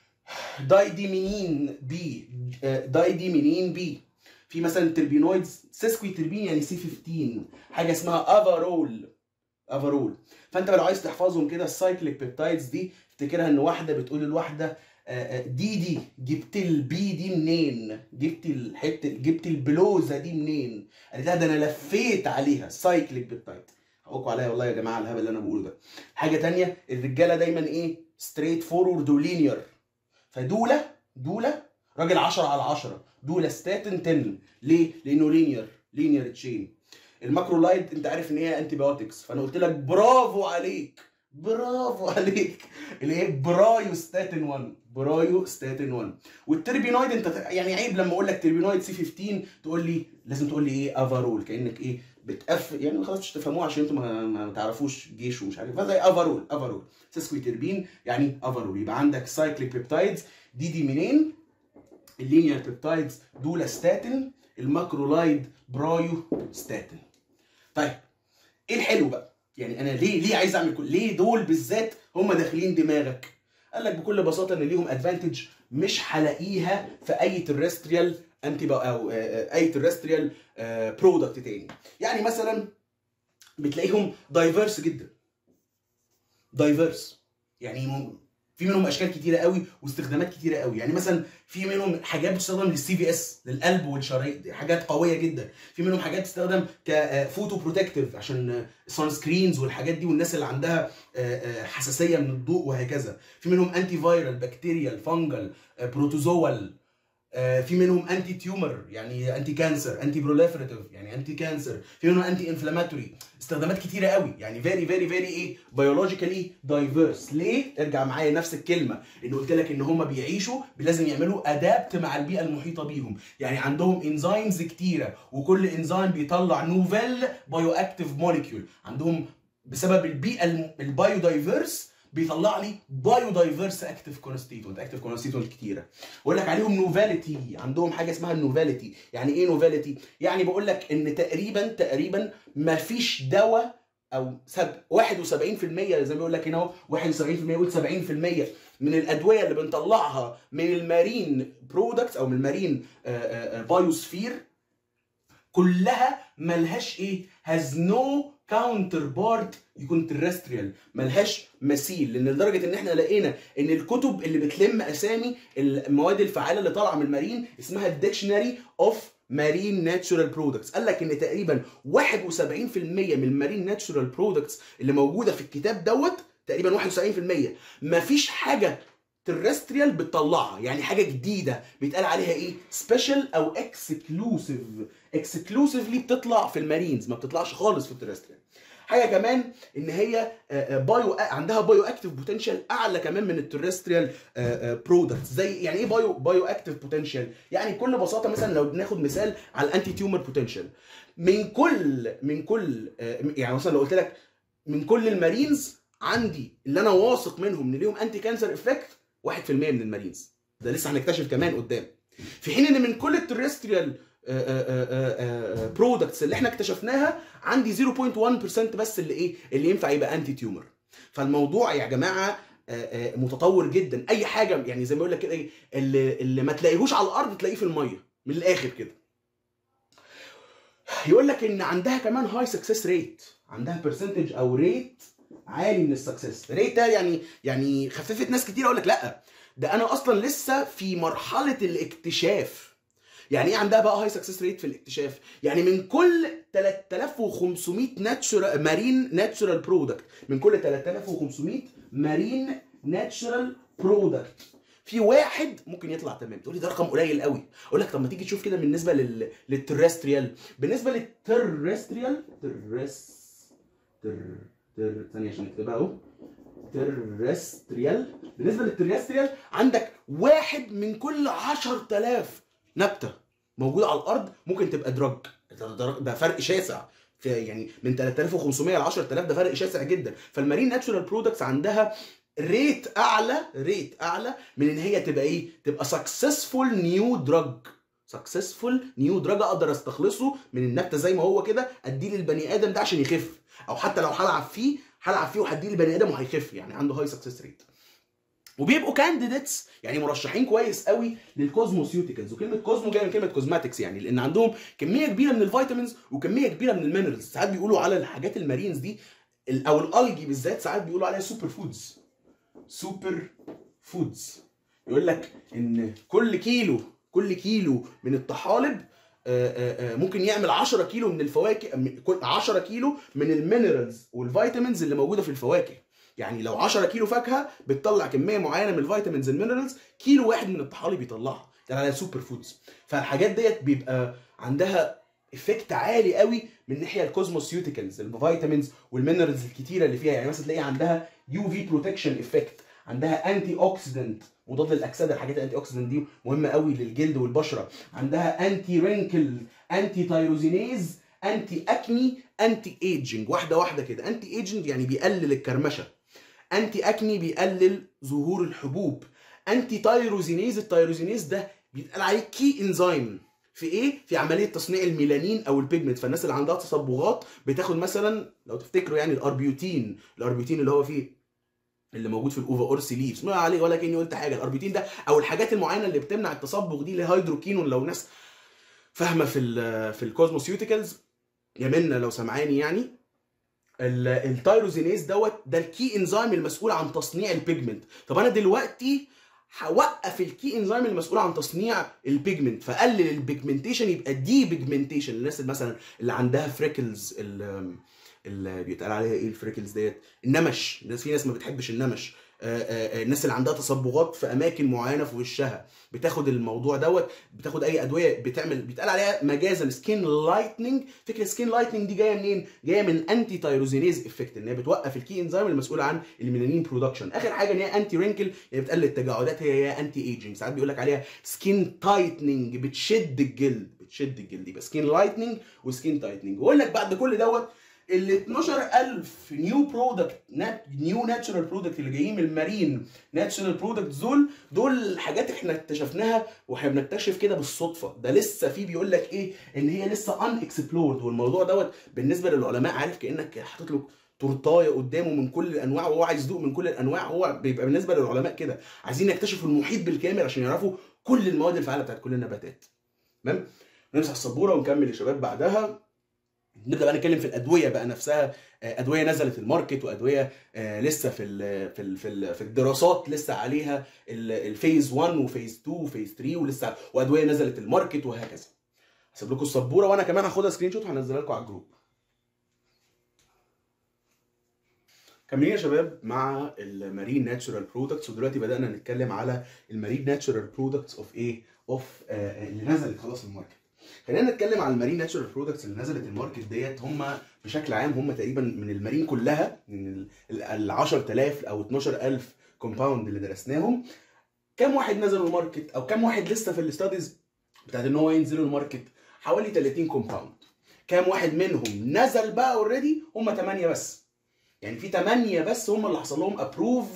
دايديمينين بي دايديمينين بي في مثلا تربينويدز سيسكوي تربين يعني سي 15 حاجه اسمها افارول افارول فانت لو عايز تحفظهم كده السايكليك بيبتايدز دي افتكرها ان واحده بتقول للواحده دي دي جبت البي دي منين؟ جبت الحته جبت البلوزه دي منين؟ قالت لها ده انا لفيت عليها سايكليك بيبتايد حقوقوا عليا والله يا جماعه الهبل اللي انا بقوله ده. حاجه تانية الرجاله دايما ايه؟ ستريت فورورد ولينير فدوله دوله راجل 10 على 10 دوله ستاتين 10 ليه؟ لانه لينير لينير تشين الماكرولايد انت عارف ان هي انتي بايوتكس فانا قلت لك برافو عليك برافو عليك اللي هي برايوستاتين 1 برايوستاتين 1 والتربينويد انت يعني عيب لما اقول لك تربينويد سي 15 تقول لي لازم تقول لي ايه افارول كانك ايه بتقفل يعني خلاص مش تفهموه عشان انتوا ما, ما تعرفوش جيش ومش عارف فزي افارول افارول سيسكوي تربين يعني افارول يبقى عندك سايكليك بيبتايدز دي دي منين؟ اللينير بيبتايدز دول ستاتين الماكرولايد برايو ستاتين طيب ايه الحلو بقى؟ يعني انا ليه ليه عايز اعمل كل ليه دول بالذات هم داخلين دماغك؟ قال لك بكل بساطه ان ليهم ادفانتج مش هلاقيها في اي ترستريال انتي او اي ترستريال برودكت تاني يعني مثلا بتلاقيهم دايفيرس جدا دايفيرس يعني في منهم اشكال كتيره قوي واستخدامات كتيره قوي يعني مثلا في منهم حاجات بتستخدم للسي في اس للقلب والشرايين حاجات قويه جدا في منهم حاجات بتستخدم كفوتو بروتكتيف عشان سان سكرينز والحاجات دي والناس اللي عندها حساسيه من الضوء وهكذا في منهم انتي فايرال بكتيريال فانجل بروتوزوال في منهم انتي تيومر يعني انتي كانسر انتي بروليفريتيف يعني انتي كانسر في منهم انتي انفلاماتوري استخدامات كتيره قوي يعني فيري فيري فيري ايه بيولوجيكالي دايفيرس ليه ارجع معايا نفس الكلمه اللي قلت لك ان هم بيعيشوا لازم يعملوا ادابت مع البيئه المحيطه بيهم يعني عندهم انزيمز كتيره وكل انزيم بيطلع نوفيل بايو اكتيف موليكيول عندهم بسبب البيئه البايو دايفيرس بيطلع لي بايو دايفيرس اكتيف كونستيتوينت اكتيف كونستيتوينت كتيره بقول لك عليهم نوفاليتي عندهم حاجه اسمها النوفاليتي يعني ايه نوفاليتي يعني بقول لك ان تقريبا تقريبا ما فيش دواء او سب 71% زي ما بيقول لك هنا اهو 71% يقول 70% من الادويه اللي بنطلعها من المارين برودكتس او من المارين بايوسفير كلها ملهاش ايه هاز نو كاونتر بارت يكون ترستريال ملهاش مثيل لان لدرجه ان احنا لقينا ان الكتب اللي بتلم اسامي المواد الفعاله اللي طالعه من المارين اسمها الديكشنري اوف مارين ناتشورال برودكتس قال لك ان تقريبا 71% من المارين ناتشورال برودكتس اللي موجوده في الكتاب دوت تقريبا 71% مفيش حاجه ترستريال بتطلعها يعني حاجه جديده بيتقال عليها ايه سبيشال او اكسكلوسيف اكسكلوسيفلي بتطلع في المارينز ما بتطلعش خالص في الترستريال حاجه كمان ان هي بايو عندها بايو اكتيف بوتنشال اعلى كمان من الترستريال برودكتس زي يعني ايه بايو بايو اكتيف بوتنشال يعني بكل بساطه مثلا لو بناخد مثال على الانتي تيومر بوتنشال من كل من كل يعني مثلا لو قلت لك من كل المارينز عندي اللي انا واثق منهم ان ليهم انتي كانسر افكت 1% من المارينز ده لسه هنكتشف كمان قدام في حين ان من كل الترستريال برودكتس اللي احنا اكتشفناها عندي 0.1% بس اللي ايه اللي ينفع يبقى انتي تيومر فالموضوع يا جماعه متطور جدا اي حاجه يعني زي ما بقول لك كده ايه اللي, اللي ما تلاقيهوش على الارض تلاقيه في الميه من الاخر كده يقول لك ان عندها كمان هاي سكسس ريت عندها برسنتج او ريت عالي من السكسس ريت ده يعني يعني خففت ناس كتير اقول لك لا ده انا اصلا لسه في مرحله الاكتشاف يعني ايه عندها بقى هاي سكسس ريت في الاكتشاف يعني من كل 3500 ناتشورال مارين ناتشورال برودكت من كل 3500 مارين ناتشورال برودكت في واحد ممكن يطلع تمام تقول لي ده رقم قليل قوي اقول لك طب ما تيجي تشوف كده بالنسبه لل... للترستريال بالنسبه للترستريال ترس تر تر ثانيه عشان نكتبها اهو ترستريال بالنسبه للترستريال عندك واحد من كل 10000 نبته موجوده على الارض ممكن تبقى دراج ده فرق شاسع في يعني من 3500 ل 10000 ده فرق شاسع جدا فالمارين ناتشورال برودكتس عندها ريت اعلى ريت اعلى من ان هي تبقى ايه تبقى سكسسفول نيو دراج سكسسفول نيو دراج اقدر استخلصه من النبته زي ما هو كده اديه للبني ادم ده عشان يخف او حتى لو هلعب فيه هلعب فيه وهديه للبني ادم وهيخف يعني عنده هاي سكسس ريت وبيبقوا كانديديتس يعني مرشحين كويس قوي للكوزموسيوتيكالز وكلمه كوزمو جايه من كلمه كوزماتكس يعني لان عندهم كميه كبيره من الفيتامينز وكميه كبيره من المينرالز ساعات بيقولوا على الحاجات المارينز دي او الالجي بالذات ساعات بيقولوا عليها سوبر فودز سوبر فودز يقول لك ان كل كيلو كل كيلو من الطحالب ممكن يعمل 10 كيلو من الفواكه 10 كيلو من المينرالز والفيتامينز اللي موجوده في الفواكه يعني لو 10 كيلو فاكهه بتطلع كميه معينه من الفيتامينز المينرالز كيلو واحد من الطحالب بيطلعها ده على سوبر فودز فالحاجات ديت بيبقى عندها افكت عالي قوي من ناحيه الكوزموسيوتيكالز الفيتامينز والمينرالز الكتيره اللي فيها يعني مثلا تلاقي عندها يو في بروتكشن افكت عندها انتي اوكسيدنت مضاد للاكسده الحاجات الانتي اوكسيدنت دي مهمه قوي للجلد والبشره عندها انتي رينكل انتي تايروزينيز انتي اكني انتي ايجنج واحده واحده كده انتي ايجنج يعني بيقلل الكرمشه انتي اكني بيقلل ظهور الحبوب انتي تايروزينيز التايروزينيز ده بيتقال عليه كي انزيم في ايه؟ في عمليه تصنيع الميلانين او البيجمنت فالناس اللي عندها تصبغات بتاخد مثلا لو تفتكروا يعني الاربيوتين الاربيوتين اللي هو فيه اللي موجود في الاوفا اورسي ليفز ما عليه ولا كاني قلت حاجه الاربيوتين ده او الحاجات المعينه اللي بتمنع التصبغ دي الهيدروكينون لو ناس فاهمه في ال في الكوزموسيوتيكالز يا منى لو سمعاني يعني التايروزينيز دوت ده الكي انزيم المسؤول عن تصنيع البيجمنت طب انا دلوقتي هوقف الكي انزيم المسؤول عن تصنيع البيجمنت فقلل البيجمنتيشن يبقى دي بيجمنتيشن الناس اللي مثلا اللي عندها فريكلز اللي بيتقال عليها ايه الفريكلز ديت النمش الناس في ناس ما بتحبش النمش آآ آآ الناس اللي عندها تصبغات في اماكن معينه في وشها بتاخد الموضوع دوت بتاخد اي ادويه بتعمل بيتقال عليها مجازا سكين لايتنينج فكره سكين لايتنينج دي جايه منين جايه من انتي تايروزينيز افكت ان هي بتوقف الكي انزيم المسؤول عن الميلانين برودكشن اخر حاجه ان هي انتي رينكل يعني بتقلل التجاعدات هي هي انتي ايجنج ساعات بيقول لك عليها سكين تايتنينج بتشد الجلد بتشد الجلد يبقى سكين لايتنينج وسكين تايتنينج واقول لك بعد كل دوت ال 12000 نيو برودكت نيو ناتشورال برودكت اللي جايين من المارين ناتشورال برودكت دول دول حاجات احنا اكتشفناها واحنا بنكتشف كده بالصدفه ده لسه في بيقول لك ايه ان هي لسه ان اكسبلورد والموضوع دوت بالنسبه للعلماء عارف كانك حاطط له تورتايه قدامه من كل الانواع وهو عايز يدوق من كل الانواع هو بيبقى بالنسبه للعلماء كده عايزين يكتشفوا المحيط بالكامل عشان يعرفوا كل المواد الفعاله بتاعت كل النباتات تمام نمسح السبوره ونكمل يا شباب بعدها نبدا بقى نتكلم في الادويه بقى نفسها ادويه نزلت الماركت وادويه لسه في ال في ال في, ال في الدراسات لسه عليها الفيز 1 وفيز 2 وفيز 3 ولسه وادويه نزلت الماركت وهكذا هسيب لكم السبوره وانا كمان هاخدها سكرين شوت وهنزلها لكم على الجروب كملين يا شباب مع المارين ناتشورال برودكتس ودلوقتي بدانا نتكلم على المارين ناتشورال برودكتس اوف ايه اوف اللي نزلت خلاص الماركت خلينا نتكلم على المارين ناتشورال برودكتس اللي نزلت الماركت ديت هم بشكل عام هم تقريبا من المارين كلها من ال 10000 او 12000 كومباوند اللي درسناهم كم واحد نزلوا الماركت او كم واحد لسه في الاستاديز بتاعت ان هو ينزلوا الماركت حوالي 30 كومباوند كام واحد منهم نزل بقى اوريدي هم 8 بس يعني في 8 بس هم اللي حصل لهم ابروف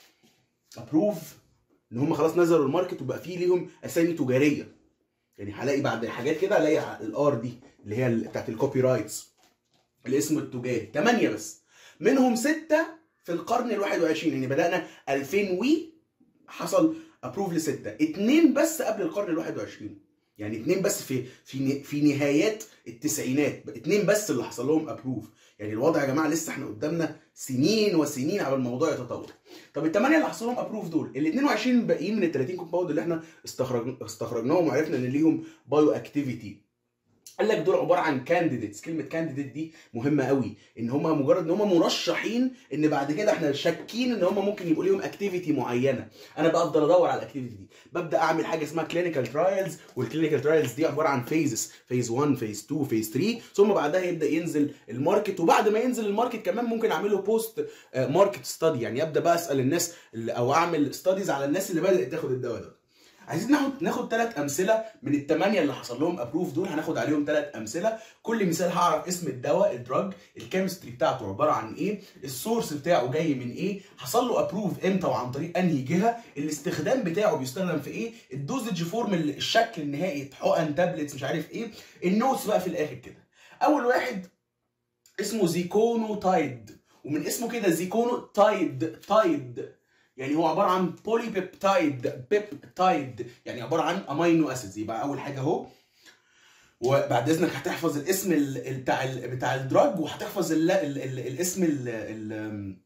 ابروف ان هم خلاص نزلوا الماركت وبقى في ليهم اسامي تجاريه يعني هلاقي بعد حاجات كده هلاقي الار دي اللي هي بتاعت الكوبي رايتس الاسم التجاري 8 بس منهم 6 في القرن ال 21 يعني بدانا 2000 وي حصل ابروف لسته اثنين بس قبل القرن ال 21 يعني اثنين بس في في في نهايات التسعينات اثنين بس اللي حصل لهم ابروف يعني الوضع يا جماعه لسه احنا قدامنا سنين وسنين على الموضوع يتطور طب الثمانيه اللي حصل لهم ابروف دول ال 22 الباقيين من ال 30 كومباوند اللي احنا استخرج استخرجناهم وعرفنا ان ليهم بايو اكتيفيتي قال لك دول عباره عن كانديديتس كلمه كانديديت دي مهمه قوي ان هم مجرد ان هم مرشحين ان بعد كده احنا شاكين ان هم ممكن يبقوا ليهم اكتيفيتي معينه انا بفضل ادور على الاكتيفيتي دي ببدا اعمل حاجه اسمها كلينيكال ترايلز والكلينيكال ترايلز دي عباره عن فيزز فيز 1 فيز 2 فيز 3 ثم بعدها يبدا ينزل الماركت وبعد ما ينزل الماركت كمان ممكن اعمل له بوست ماركت ستادي يعني ابدا بقى اسال الناس او اعمل ستاديز على الناس اللي بدات تاخد الدواء ده عايزين ناخد ناخد ثلاث امثله من الثمانيه اللي حصل لهم ابروف دول هناخد عليهم ثلاث امثله كل مثال هعرف اسم الدواء الدراج الكيمستري بتاعته عباره عن ايه السورس بتاعه جاي من ايه حصل له ابروف امتى وعن طريق انهي جهه الاستخدام بتاعه بيستخدم في ايه الدوزج فورم الشكل النهائي حقن تابلتس مش عارف ايه النوتس بقى في الاخر كده اول واحد اسمه زيكونو تايد ومن اسمه كده زيكونو تايد تايد يعني هو عباره عن بولي بيبتايد بيبتايد يعني عباره عن امينو اسيدز يبقى اول حاجه اهو وبعد اذنك هتحفظ الاسم ال بتاع ال بتاع الدراج وهتحفظ ال ال ال الاسم ال ال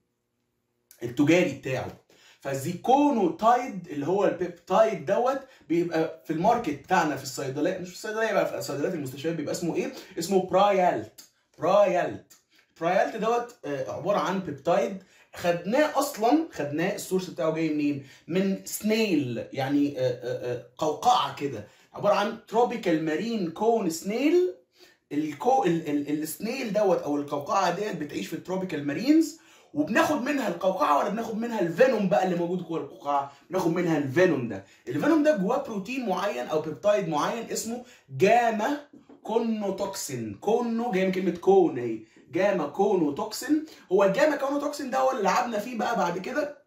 التجاري بتاعه فالزيكونوتايد اللي هو البيبتايد دوت بيبقى في الماركت بتاعنا في الصيدليه مش في الصيدليه بقى في صيدليات المستشفيات بيبقى اسمه ايه؟ اسمه برايالت برايالت برايالت دوت عباره عن بيبتايد خدناه اصلا خدناه السورس بتاعه جاي منين؟ من سنيل يعني قوقعه كده عباره عن تروبيكال مارين كون سنيل الكو ال ال السنيل دوت او القوقعه ديت بتعيش في التروبيكال مارينز وبناخد منها القوقعه ولا بناخد منها الفينوم بقى اللي موجود جوه القوقعه بناخد منها الفينوم ده الفينوم ده جواه بروتين معين او بيبتايد معين اسمه جاما كونوتوكسين كونو جاي من كلمه كون اهي جاما كونوتوكسين هو الجاما كونوتوكسين ده هو اللي لعبنا فيه بقى بعد كده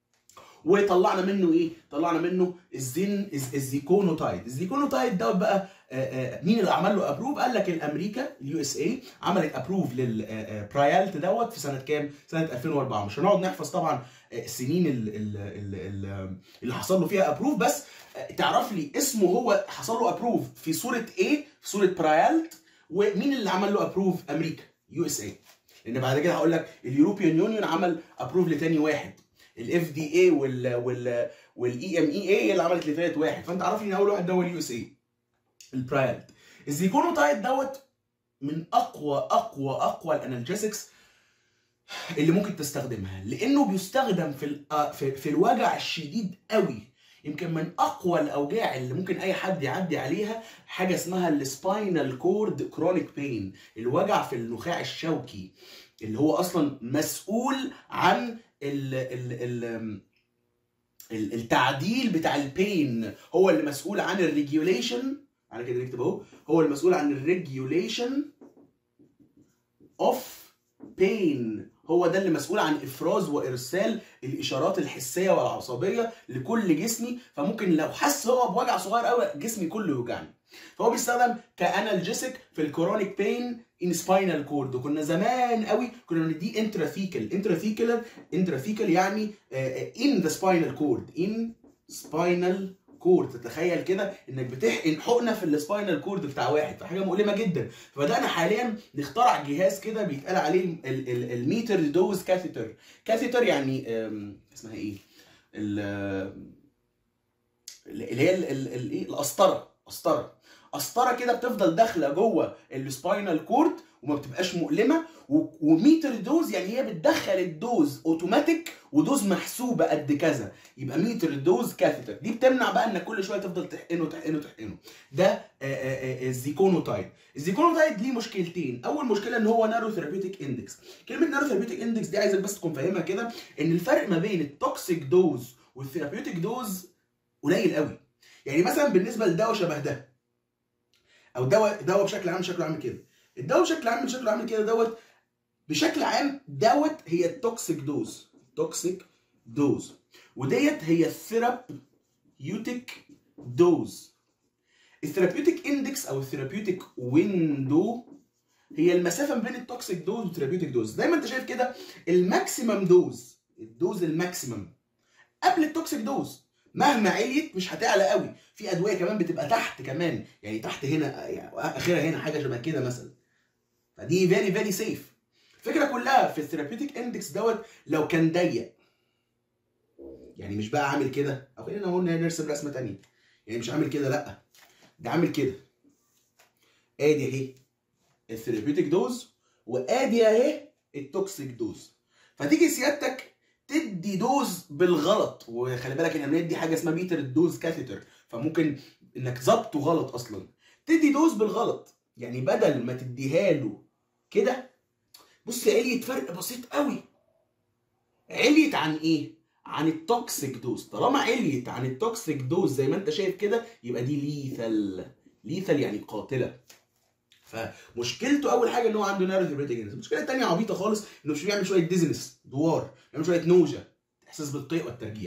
وطلعنا منه ايه؟ طلعنا منه الزين الزيكونوتايد، الزيكونوتايد دوت بقى آآ آآ مين اللي عمل له ابروف؟ قال لك الامريكا اليو اس اي عملت ابروف للبرايالت دوت في سنه كام؟ سنه 2004 مش هنقعد نحفظ طبعا السنين اللي حصل له فيها ابروف بس تعرف لي اسمه هو حصل له ابروف في صوره ايه؟ في صوره برايالت ومين اللي عمل له ابروف؟ امريكا يو اس اي لان بعد كده هقول لك اليوروبيان يونيون عمل ابروف لتاني واحد الاف دي اي وال وال والاي ام اي اي اللي عملت لثالث واحد فانت عارف ان اول واحد ده هو اليو اس اي البرايلد الزيكونوتايد دوت من اقوى اقوى اقوى الانالجيسكس اللي ممكن تستخدمها لانه بيستخدم في في, في الوجع الشديد قوي يمكن من اقوى الاوجاع اللي ممكن اي حد يعدي عليها حاجه اسمها السباينال كورد كرونيك بين الوجع في النخاع الشوكي اللي هو اصلا مسؤول عن ال ال ال التعديل بتاع البين هو اللي مسؤول عن الريجوليشن على كده نكتب اهو هو المسؤول عن الريجوليشن اوف بين هو ده اللي مسؤول عن افراز وارسال الاشارات الحسيه والعصبيه لكل جسمي فممكن لو حس هو بوجع صغير قوي جسمي كله يوجعني فهو بيستخدم كانالجيسك في الكورونيك بين ان سباينال كورد وكنا زمان قوي كنا بنديه انتراثيكال انتراثيكال انتراثيكال يعني ان ذا سباينال كورد ان سباينال كورد تتخيل كده انك بتحقن حقنه في السباينال كورد بتاع واحد فحاجه مؤلمه جدا فبدانا حاليا نخترع جهاز كده بيتقال عليه الميتر دوز كاثيتر كاثيتر يعني اسمها ايه اللي هي الايه القسطره قسطره قسطره كده بتفضل داخله جوه السباينال كورد وما بتبقاش مؤلمه و- وميتر دوز يعني هي بتدخل الدوز اوتوماتيك ودوز محسوبه قد كذا يبقى ميتر دوز كاثيتر دي بتمنع بقى انك كل شويه تفضل تحقنه تحقنه تحقنه ده آه، آه، آه، الزيكونوتايد الزيكونوتايد ليه مشكلتين اول مشكله ان هو نارو ثيرابيوتيك اندكس كلمه نارو ثيرابيوتيك اندكس دي عايزك بس تكون فاهمها كده ان الفرق ما بين التوكسيك دوز والثيرابيوتيك دوز قليل قوي يعني مثلا بالنسبه لدواء شبه ده او دواء دواء بشكل عام شكله عامل كده الدواء بشكل عام شكله عامل كده دوت بشكل عام دوت هي التوكسيك دوز توكسيك دوز وديت هي الثيرابيوتيك دوز الثيرابيوتيك اندكس او الثيرابيوتيك ويندو هي المسافه ما بين التوكسيك دوز والثيرابيوتيك دوز زي ما انت شايف كده الماكسيمم دوز الدوز الماكسيمم قبل التوكسيك دوز مهما عليت مش هتعلى قوي في ادويه كمان بتبقى تحت كمان يعني تحت هنا يعني اخرها هنا حاجه شبه كده مثلا فدي فيري فيري سيف الفكره كلها في الثيرابيوتيك اندكس دوت لو كان ضيق يعني مش بقى عامل كده او خلينا نقول نرسم رسمه تانية يعني مش عامل كده لا ده عامل كده ادي اهي الثيرابيوتيك دوز وادي اهي التوكسيك دوز فتيجي سيادتك تدي دوز بالغلط وخلي بالك احنا بندي حاجه اسمها ميتر الدوز كاثيتر فممكن انك ظبطه غلط اصلا تدي دوز بالغلط يعني بدل ما تديها له كده بص عليت فرق بسيط قوي عليت عن ايه عن التوكسيك دوز طالما عليت عن التوكسيك دوز زي ما انت شايف كده يبقى دي ليثل ليثل يعني قاتله فمشكلته اول حاجه ان هو عنده نارو ثيرابيوتيك المشكله الثانيه عبيطه خالص انه مش بيعمل شويه ديزنس دوار بيعمل شويه نوجه احساس بالطيق والترجيع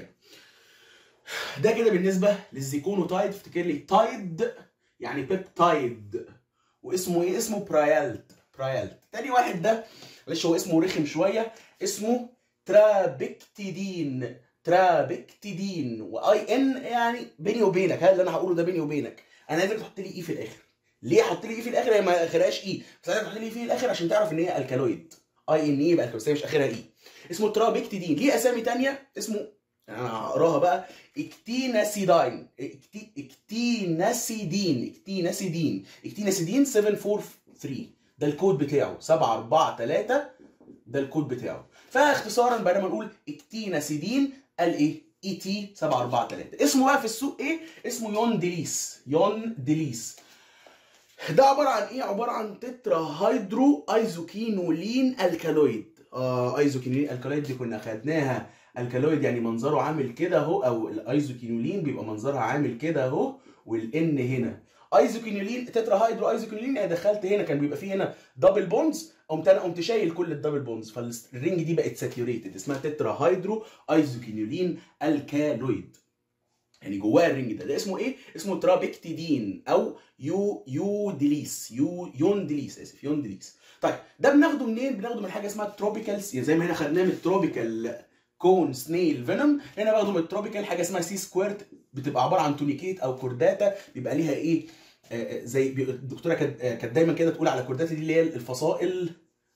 ده كده بالنسبه للزيكونوتايد افتكر لي تايد يعني بيبتايد واسمه ايه اسمه برايالت برايالت تاني واحد ده معلش هو اسمه رخم شويه اسمه ترابكتيدين ترابكتيدين واي ان يعني بيني وبينك هذا اللي انا هقوله ده بيني وبينك انا عايزك تحط لي اي في الاخر ليه حط لي اي في الاخر هي ما اخرهاش اي بس عايزك تحط لي في الاخر عشان تعرف ان هي الكالويد اي ان اي يبقى الكالويد مش اخرها اي اسمه ترابكتيدين ليه اسامي تانية اسمه انا هقراها بقى اكتيناسيدين اكتي اكتيناسيدين اكتيناسيدين اكتيناسيدين 743 ده الكود بتاعه 743 ده الكود بتاعه فاختصارا بدل ما نقول اكتيناسيدين قال ايه اي تي 743 اسمه بقى في السوق ايه اسمه يون ديليس يون ديليس ده عباره عن ايه عباره عن تترا هيدرو ايزوكينولين الكالويد اه ايزوكينولين الكالويد دي كنا خدناها الكالويد يعني منظره عامل كده اهو او الايزوكينولين بيبقى منظرها عامل كده اهو والان هنا ايزوكينولين تترا هيدرو ايزوكينولين يعني دخلت هنا كان بيبقى فيه هنا دبل بونز قمت انا قمت شايل كل الدبل بونز فالرينج دي بقت ساتيوريتد اسمها تترا هيدرو ايزوكينولين الكالويد يعني جواه الرينج ده ده اسمه ايه اسمه ترابكتيدين او يو يو ديليس يو يون ديليس اسف يون ديليس طيب ده بناخده منين بناخده من حاجه اسمها تروبيكال يعني زي ما هنا خدناه من التروبيكال كون سنيل فينوم هنا باخده من التروبيكال حاجه اسمها سي سكويرت بتبقى عباره عن تونيكيت او كورداتا بيبقى ليها ايه آه زي الدكتوره كانت كانت دايما كده تقول على الكورداتا دي اللي هي الفصائل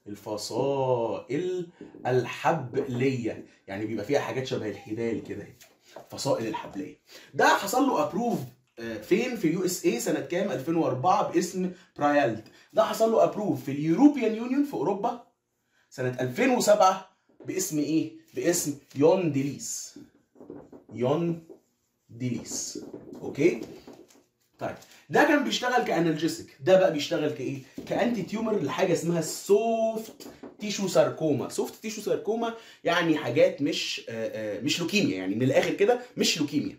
الفصائل الحبليه يعني بيبقى فيها حاجات شبه الحبال كده فصائل الحبليه ده حصل له ابروف فين في اليو اس اي سنه كام 2004 باسم برايالت ده حصل له ابروف في اليوروبيان يونيون في اوروبا سنه 2007 باسم ايه باسم يون ديليس يون ديليس اوكي طيب ده كان بيشتغل كانالجيسك ده بقى بيشتغل كايه كانتي تيومر لحاجه اسمها سوفت تيشو ساركوما سوفت تيشو ساركوما يعني حاجات مش آآ آآ مش لوكيميا يعني من الاخر كده مش لوكيميا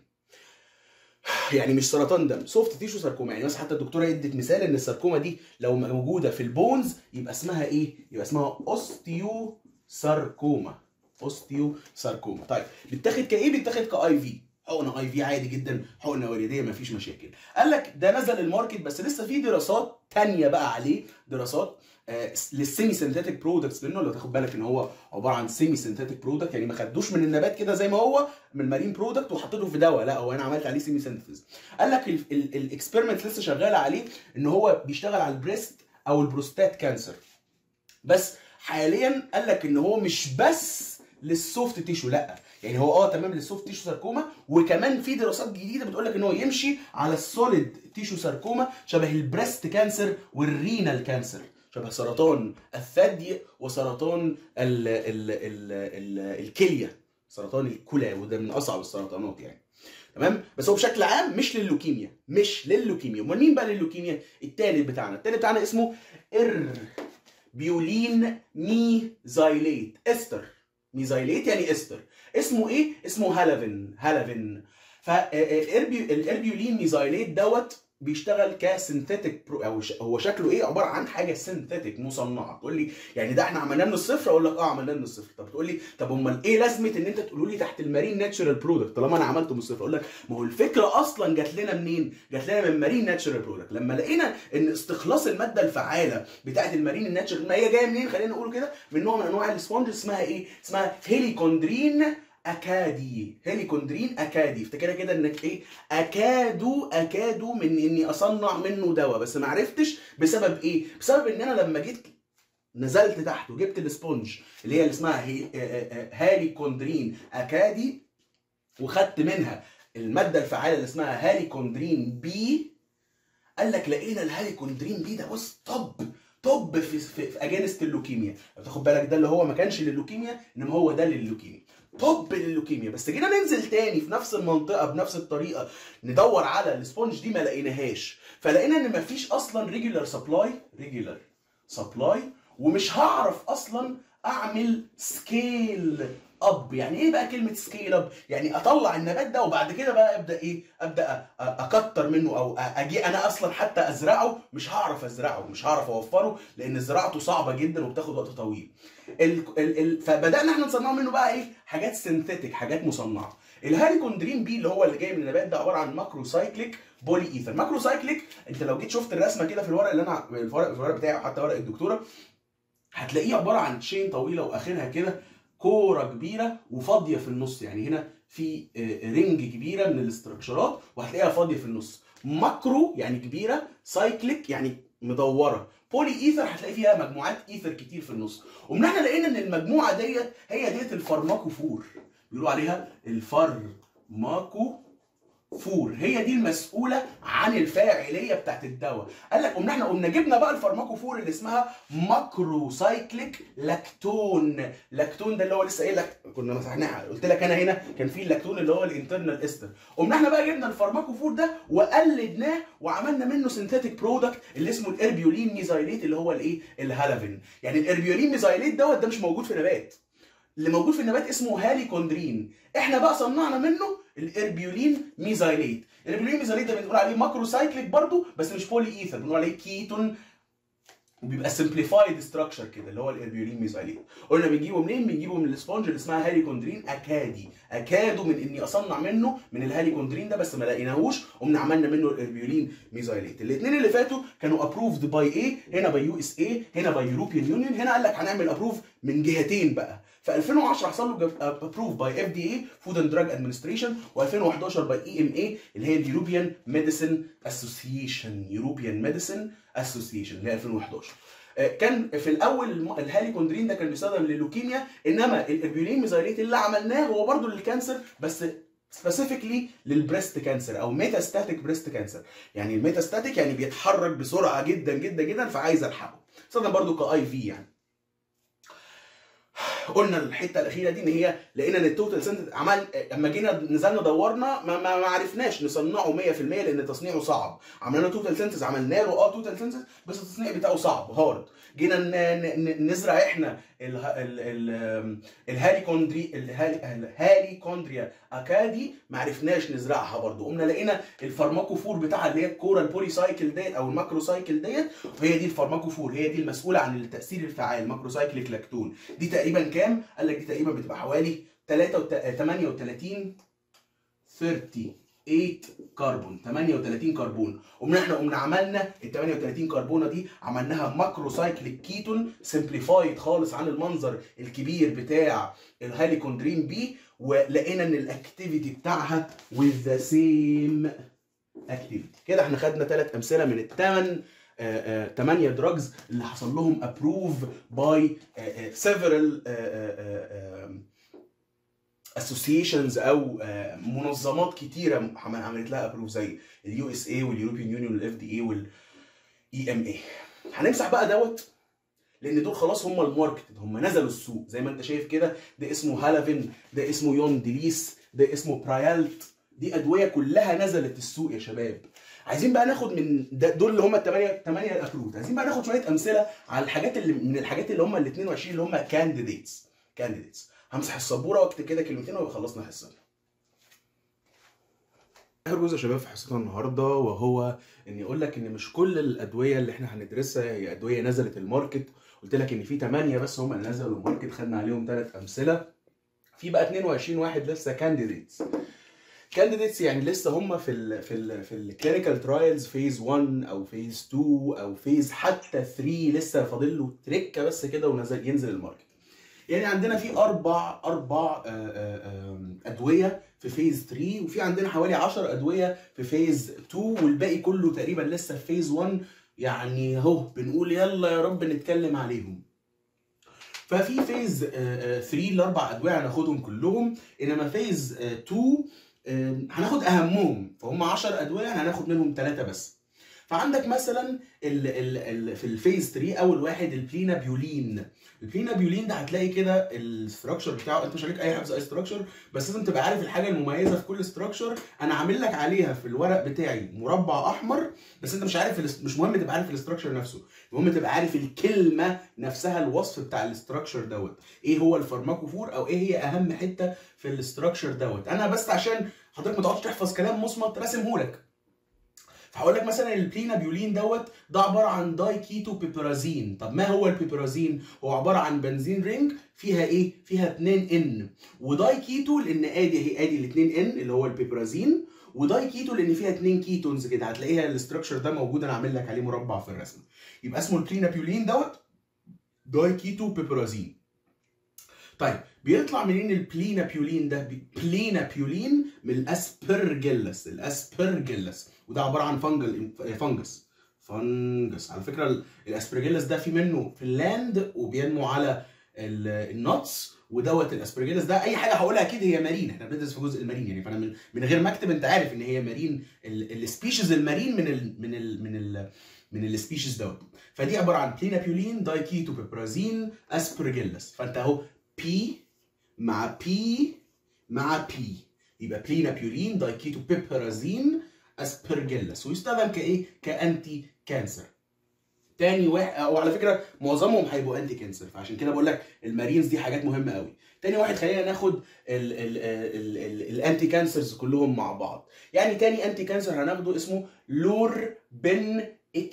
يعني مش سرطان دم سوفت تيشو ساركوما يعني مثلا حتى الدكتوره ادت مثال ان الساركوما دي لو موجوده في البونز يبقى اسمها ايه يبقى اسمها اوستيو ساركوما اوستيو ساركوما طيب بتاخد كايه بتاخد كاي في حقنه اي في عادي جدا حقنه وريديه مفيش مشاكل قال لك ده نزل الماركت بس لسه في دراسات تانية بقى عليه دراسات آه للسيمي سينثيتك برودكتس منه لو تاخد بالك ان هو عباره عن سيمي سينثيتك برودكت يعني ما خدوش من النبات كده زي ما هو من المارين برودكت وحطيته في دواء لا هو انا عملت عليه سيمي سينثيز قال لك الاكسبيرمنت لسه شغاله عليه ان هو بيشتغل على البريست او البروستات كانسر بس حاليا قال لك ان هو مش بس للسوفت تيشو لا يعني هو اه تمام للسوفت تيشو ساركوما وكمان في دراسات جديده بتقول لك ان هو يمشي على السوليد تيشو ساركوما شبه البريست كانسر والرينال كانسر شبه سرطان الثدي وسرطان ال ال ال ال الكليه سرطان الكلى وده من اصعب السرطانات يعني تمام بس هو بشكل عام مش لللوكيميا مش لللوكيميا امال مين بقى لللوكيميا التالت بتاعنا التالت بتاعنا اسمه ار بيولين ميزايليت استر ميزايليت يعني استر اسمه ايه اسمه هالافين هالافين فالاربيولين ميزايليت دوت بيشتغل كسنتيتك برو او ش... هو شكله ايه عباره عن حاجه سنتيتك مصنعه تقول لي يعني ده احنا عملناه من الصفر اقول لك اه عملناه من الصفر طب تقول لي طب امال ايه لازمه ان انت تقولوا لي تحت المارين ناتشرال برودكت طالما انا عملته من الصفر اقول لك ما هو الفكره اصلا جات لنا منين جات لنا من مارين ناتشرال برودكت لما لقينا ان استخلاص الماده الفعاله بتاعه المارين ناتشرال ما هي جايه منين خلينا نقول كده من نوع من انواع السبونج اسمها ايه اسمها هيليكوندرين اكادي هيليكوندرين اكادي افتكرها كده انك ايه اكادوا اكادوا من اني اصنع منه دواء بس ما عرفتش بسبب ايه بسبب ان انا لما جيت نزلت تحت وجبت السبونج اللي هي اللي اسمها هي هاليكوندرين اكادي وخدت منها الماده الفعاله اللي اسمها هاليكوندرين بي قال لك لقينا الهاليكوندرين بي ده بص طب طب في في, في اجانست اللوكيميا لو تاخد بالك ده اللي هو ما كانش لللوكيميا انما هو ده لللوكيميا طب لللوكيميا بس جينا ننزل تاني في نفس المنطقه بنفس الطريقه ندور على السبونج دي ما لقيناهاش فلقينا ان مفيش اصلا ريجولار سبلاي ريجولار سبلاي ومش هعرف اصلا اعمل سكيل اب يعني ايه بقى كلمه سكيل اب يعني اطلع النبات ده وبعد كده بقى ابدا ايه ابدا اكتر منه او اجي انا اصلا حتى ازرعه مش هعرف ازرعه مش هعرف اوفره لان زراعته صعبه جدا وبتاخد وقت طويل ال ال ال فبدانا احنا نصنعه منه بقى ايه حاجات سينثيتك حاجات مصنعه الهاليكوندرين بي اللي هو اللي جاي من النبات ده عباره عن ماكرو سايكليك بولي ايثر ماكرو سايكليك انت لو جيت شفت الرسمه كده في الورق اللي انا الورق, الورق بتاعي حتى ورق الدكتوره هتلاقيه عباره عن تشين طويله واخرها كده كوره كبيره وفاضيه في النص يعني هنا في رينج كبيره من الاستراكشرات وهتلاقيها فاضيه في النص ماكرو يعني كبيره سايكليك يعني مدوره بولي ايثر هتلاقي فيها مجموعات ايثر كتير في النص ومن احنا لقينا ان المجموعه ديت هي ديت الفارماكوفور بيقولوا عليها الفارماكو فور هي دي المسؤوله عن الفاعليه بتاعت الدواء قال لك قمنا احنا قمنا جبنا بقى الفارماكوفور اللي اسمها ماكرو سايكليك لاكتون لاكتون ده اللي هو لسه قايل لك كنا مسحناها قلت لك انا هنا كان في اللاكتون اللي هو الانترنال استر قمنا احنا بقى جبنا الفارماكوفور ده وقلدناه وعملنا منه سينثيتك برودكت اللي اسمه الاربيولين ميزايليت اللي هو الايه الهالافين يعني الاربيولين ميزايليت دوت ده مش موجود في نبات اللي موجود في النبات اسمه هاليكوندرين احنا بقى صنعنا منه الاربيولين ميزايليت الاربيولين ميزايليت ده بنقول عليه ماكرو سايكليك برضه بس مش بولي ايثر بنقول عليه كيتون وبيبقى سمبليفايد ستراكشر كده اللي هو الاربيولين ميزايليت قلنا بنجيبه منين بنجيبه من السبونج اللي اسمها هاليكوندرين اكادي اكادوا من اني اصنع منه من الهاليكوندرين ده بس ما لقيناهوش قمنا عملنا منه الاربيولين ميزايليت الاثنين اللي فاتوا كانوا ابروفد باي ايه هنا باي يو اس اي هنا باي يوروبيان يونيون هنا قال لك هنعمل ابروف من جهتين بقى في 2010 حصل له ابروف باي اف دي اي فود اند دراج ادمنستريشن و2011 باي اي ام اي اللي هي اليوروبيان ميديسن اسوسيشن يوروبيان ميديسن اسوسيشن اللي هي 2011 كان في الاول الهاليكوندرين ده كان بيستخدم للوكيميا انما الاربيولين ميزايليت اللي عملناه هو برضه للكانسر بس سبيسيفيكلي للبريست كانسر او ميتاستاتيك بريست كانسر يعني الميتاستاتيك يعني بيتحرك بسرعه جدا جدا جدا فعايز الحقه استخدم برضه كاي في يعني قلنا الحته الاخيره دي ان هي لقينا ان التوتال سنت عمل اما جينا نزلنا دورنا ما, ما, ما عرفناش نصنعه 100% لان تصنيعه صعب عملنا توتال سنتز عملنا له اه توتال سنتز بس التصنيع بتاعه صعب هارد جينا نزرع احنا الهاليكوندري الهاليكوندريا اكادي ما عرفناش نزرعها برضو قمنا لقينا الفارماكوفور بتاعها اللي هي الكوره البولي سايكل ديت او الماكرو سايكل ديت وهي دي الفارماكوفور هي دي المسؤوله عن التاثير الفعال ماكرو سايكليك لاكتون دي تقريبا كام؟ قال لك دي تقريبا بتبقى حوالي 38 38 كربون 38 كربون قمنا احنا قمنا عملنا ال 38 كربونه دي عملناها ماكرو سايكليك كيتون سمبليفايد خالص عن المنظر الكبير بتاع الهاليكوندرين بي ولقينا ان الاكتيفيتي بتاعها with the same activity كده احنا خدنا ثلاث امثله من الثمان ثمانية دراجز اللي حصل لهم ابروف باي several اسوسيشنز او آه، منظمات كتيره عم- عملت لها ابروف زي اليو اس اي واليوروبيان يونيون والاف دي اي والاي ام اي هنمسح بقى دوت لان دول خلاص هم الماركت هم نزلوا السوق زي ما انت شايف كده ده اسمه هالافين ده اسمه يون ديليس ده اسمه برايالت دي ادويه كلها نزلت السوق يا شباب عايزين بقى ناخد من ده دول اللي هم الثمانيه الثمانيه الابروت عايزين بقى ناخد شويه امثله على الحاجات اللي من الحاجات اللي هم ال 22 اللي هم كانديديتس كانديديتس همسح السبوره واكتب كده كلمتين ويبقى خلصنا حصتنا اخر جزء يا شباب في حصتنا النهارده وهو اني اقول لك ان مش كل الادويه اللي احنا هندرسها هي ادويه نزلت الماركت قلت لك ان في 8 بس هم اللي نزلوا الماركت خدنا عليهم ثلاث امثله في بقى 22 واحد لسه كانديديتس كانديديتس يعني لسه هم في ال في ال في الكلينيكال ترايلز فيز 1 او فيز 2 او فيز حتى 3 لسه فاضل له تريكه بس كده ونزل ينزل الماركت يعني عندنا في اربع اربع آه، آه، آم، ادويه في فيز 3 وفي عندنا حوالي 10 ادويه في فيز 2 والباقي كله تقريبا لسه في فيز 1 يعني اهو بنقول يلا يا رب نتكلم عليهم ففي فيز 3 الاربع ادويه هناخدهم كلهم انما فيز 2 آه، هناخد اهمهم فهم 10 ادويه هناخد منهم ثلاثه بس فعندك مثلا ال ال ال في الفيز 3 اول واحد البلينابيولين البلينابيولين ده هتلاقي كده الاستراكشر بتاعه انت مش عليك اي حفظ اي استراكشر بس لازم تبقى عارف الحاجه المميزه في كل استراكشر انا عامل لك عليها في الورق بتاعي مربع احمر بس انت مش عارف الاس- مش مهم تبقى عارف الاستراكشر نفسه المهم تبقى عارف الكلمه نفسها الوصف بتاع الاستراكشر دوت ايه هو الفارماكوفور او ايه هي اهم حته في الاستراكشر دوت انا بس عشان حضرتك ما تقعدش تحفظ كلام مصمت راسمهولك فهقول لك مثلا البلينابيولين دوت ده عباره عن داي كيتو بيبرازين طب ما هو البيبرازين هو عباره عن بنزين رينج فيها ايه فيها 2 ان وداي كيتو لان ادي اهي ادي ال 2 ان اللي هو البيبرازين وداي كيتو لان فيها 2 كيتونز كده هتلاقيها الاستراكشر ده موجود انا عامل لك عليه مربع في الرسمه يبقى اسمه البلينابيولين دوت داي كيتو بيبرازين طيب بيطلع منين البلينابيولين ده بلينابيولين من الاسبرجيلس الاسبرجيلس وده عباره عن فنجل فنجس فنجس على فكره ال- الاسبرجيلس ده في منه في اللاند وبينمو على ال- النتس ودوت الاسبرجيلس ده اي حاجه هقولها اكيد هي مارين احنا بندرس في جزء المارين يعني فانا من, من غير ما اكتب انت عارف ان هي مارين السبيشيز المارين من ال من ال من ال من السبيشيز دوت فدي عباره عن بلينابيولين دايكيتو بيبرازين اسبرجيلس فانت اهو بي مع بي مع بي يبقى بلينابيولين دايكيتو بيبرازين اسبرجيلس ويستخدم كايه كانتي كانسر تاني واحد او على فكره معظمهم هيبقوا انتي كانسر فعشان كده بقول لك المارينز دي حاجات مهمه قوي تاني واحد خلينا ناخد ال- ال- ال- ال- الانتي كانسرز كلهم مع بعض يعني تاني انتي كانسر هناخده اسمه لور بن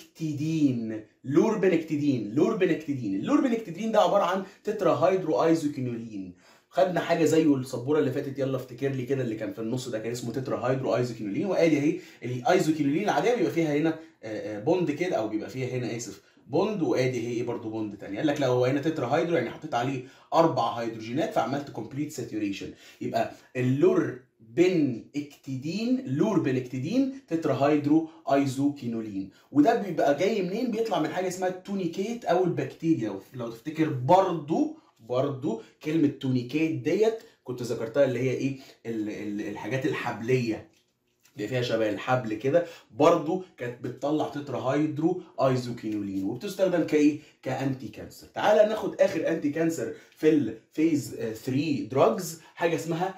اكتيدين لور بنكتيدين لور بنكتيدين اللور بنكتيدين ده عباره عن تترا هيدرو ايزوكينولين خدنا حاجه زيه السبوره اللي فاتت يلا افتكر لي كده اللي كان في النص ده كان اسمه تترا هيدرو ايزوكينولين وادي اهي الايزوكينولين العاديه بيبقى فيها هنا آه، آه، بوند كده او بيبقى فيها هنا اسف بوند وادي هي ايه برضه بوند تاني قال لك لو هو هنا تترا هيدرو يعني حطيت عليه اربع هيدروجينات فعملت كومبليت ساتوريشن يبقى اللور بن اكتيدين لور بنكتيدين تترا هيدرو ايزوكينولين وده بيبقى جاي منين بيطلع من حاجه اسمها التونيكيت او البكتيريا لو تفتكر برضو برضو كلمه تونيكيت ديت كنت ذكرتها اللي هي ايه ال- ال- الحاجات الحبليه اللي فيها شبه الحبل كده برضو كانت بتطلع تترا هيدرو ايزوكينولين وبتستخدم كايه كانتي كانسر تعالى ناخد اخر انتي كانسر في الفيز 3 دراجز حاجه اسمها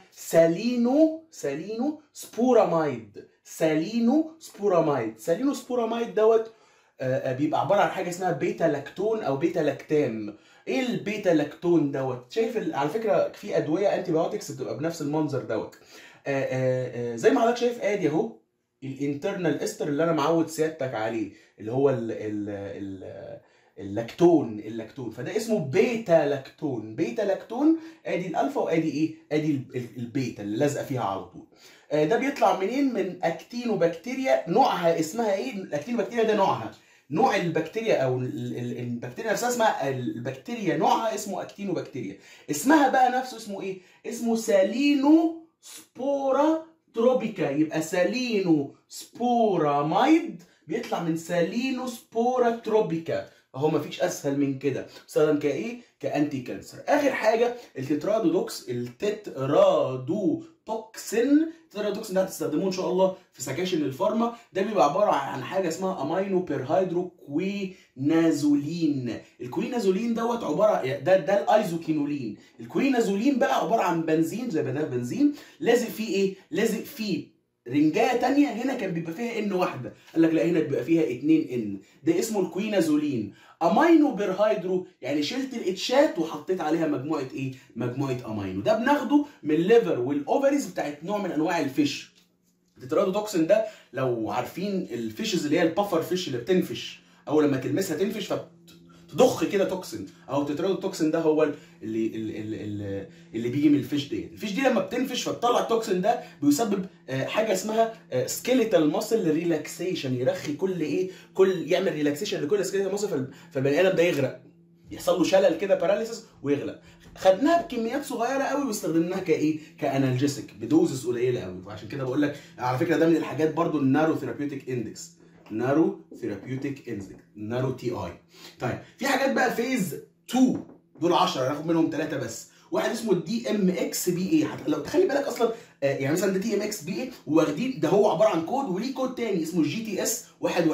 سالينو سالينو سبورامايد سالينو سبورامايد سالينو سبورامايد دوت آه، آه، بيبقى عباره عن حاجه اسمها بيتا لاكتون او بيتا لاكتام ايه البيتا لاكتون دوت شايف ال- على فكره في ادويه انتي بايوتكس بتبقى بنفس المنظر دوت آه، آه، آه، زي ما حضرتك شايف ادي اهو الانترنال استر اللي انا معود سيادتك عليه اللي هو ال ال ال اللاكتون اللاكتون فده اسمه بيتا لاكتون بيتا لاكتون ادي الالفا وادي ايه ادي ال- ال- البيتا اللي لازقه فيها على طول آه، ده بيطلع منين من اكتينوبكتيريا نوعها اسمها ايه الاكتينوبكتيريا ده نوعها نوع البكتيريا او ال- ال- البكتيريا نفسها اسمها البكتيريا نوعها اسمه اكتينوبكتيريا اسمها بقى نفسه اسمه ايه اسمه سالينو سبورا تروبيكا يبقى سالينو سبورامايد بيطلع من سالينو سبورا تروبيكا اهو مفيش اسهل من كده استخدم كايه كانتي كانسر اخر حاجه التترادودوكس التترادوتوكسين التترادوتوكسين ده هتستخدموه ان شاء الله في سكاشن الفارما ده بيبقى عباره عن حاجه اسمها امينو بيرهيدرو كوينازولين الكوينازولين دوت عباره ده ده الايزوكينولين الكوينازولين بقى عباره عن بنزين زي ما ده بنزين لازق فيه ايه لازق فيه رنجايه تانية هنا كان بيبقى فيها ان واحده قال لك لا هنا بيبقى فيها اتنين ان ده اسمه الكوينازولين امينو بيرهيدرو يعني شلت الاتشات وحطيت عليها مجموعه ايه مجموعه امينو ده بناخده من الليفر والاوفريز بتاعت نوع من انواع الفيش التترادوتوكسين ده لو عارفين الفيشز اللي هي البافر فيش اللي بتنفش اول لما تلمسها تنفش فت تضخ كده توكسين او التترادوتوكسين ده هو اللي اللي, اللي, اللي بيجي من الفيش ديت الفيش دي لما بتنفش فتطلع التوكسين ده بيسبب حاجه اسمها سكيليتال ماسل ريلاكسيشن يرخي كل ايه كل يعمل ريلاكسيشن لكل سكيليتال ماسل فالبني ادم ده يغرق يحصل له شلل كده باراليسيس ويغلق خدناها بكميات صغيره قوي واستخدمناها كايه كانالجيسك بدوزز قليله قوي فعشان كده بقول لك على فكره ده من الحاجات برضو النارو ثيرابيوتيك اندكس نارو ثيرابيوتيك اندكس نارو تي اي طيب في حاجات بقى فيز 2 دول 10 هناخد منهم ثلاثه بس واحد اسمه الدي ام اكس بي اي لو تخلي بالك اصلا يعني مثلا ده دي ام اكس بي اي واخدين ده هو عباره عن كود وليه كود تاني اسمه جي تي اس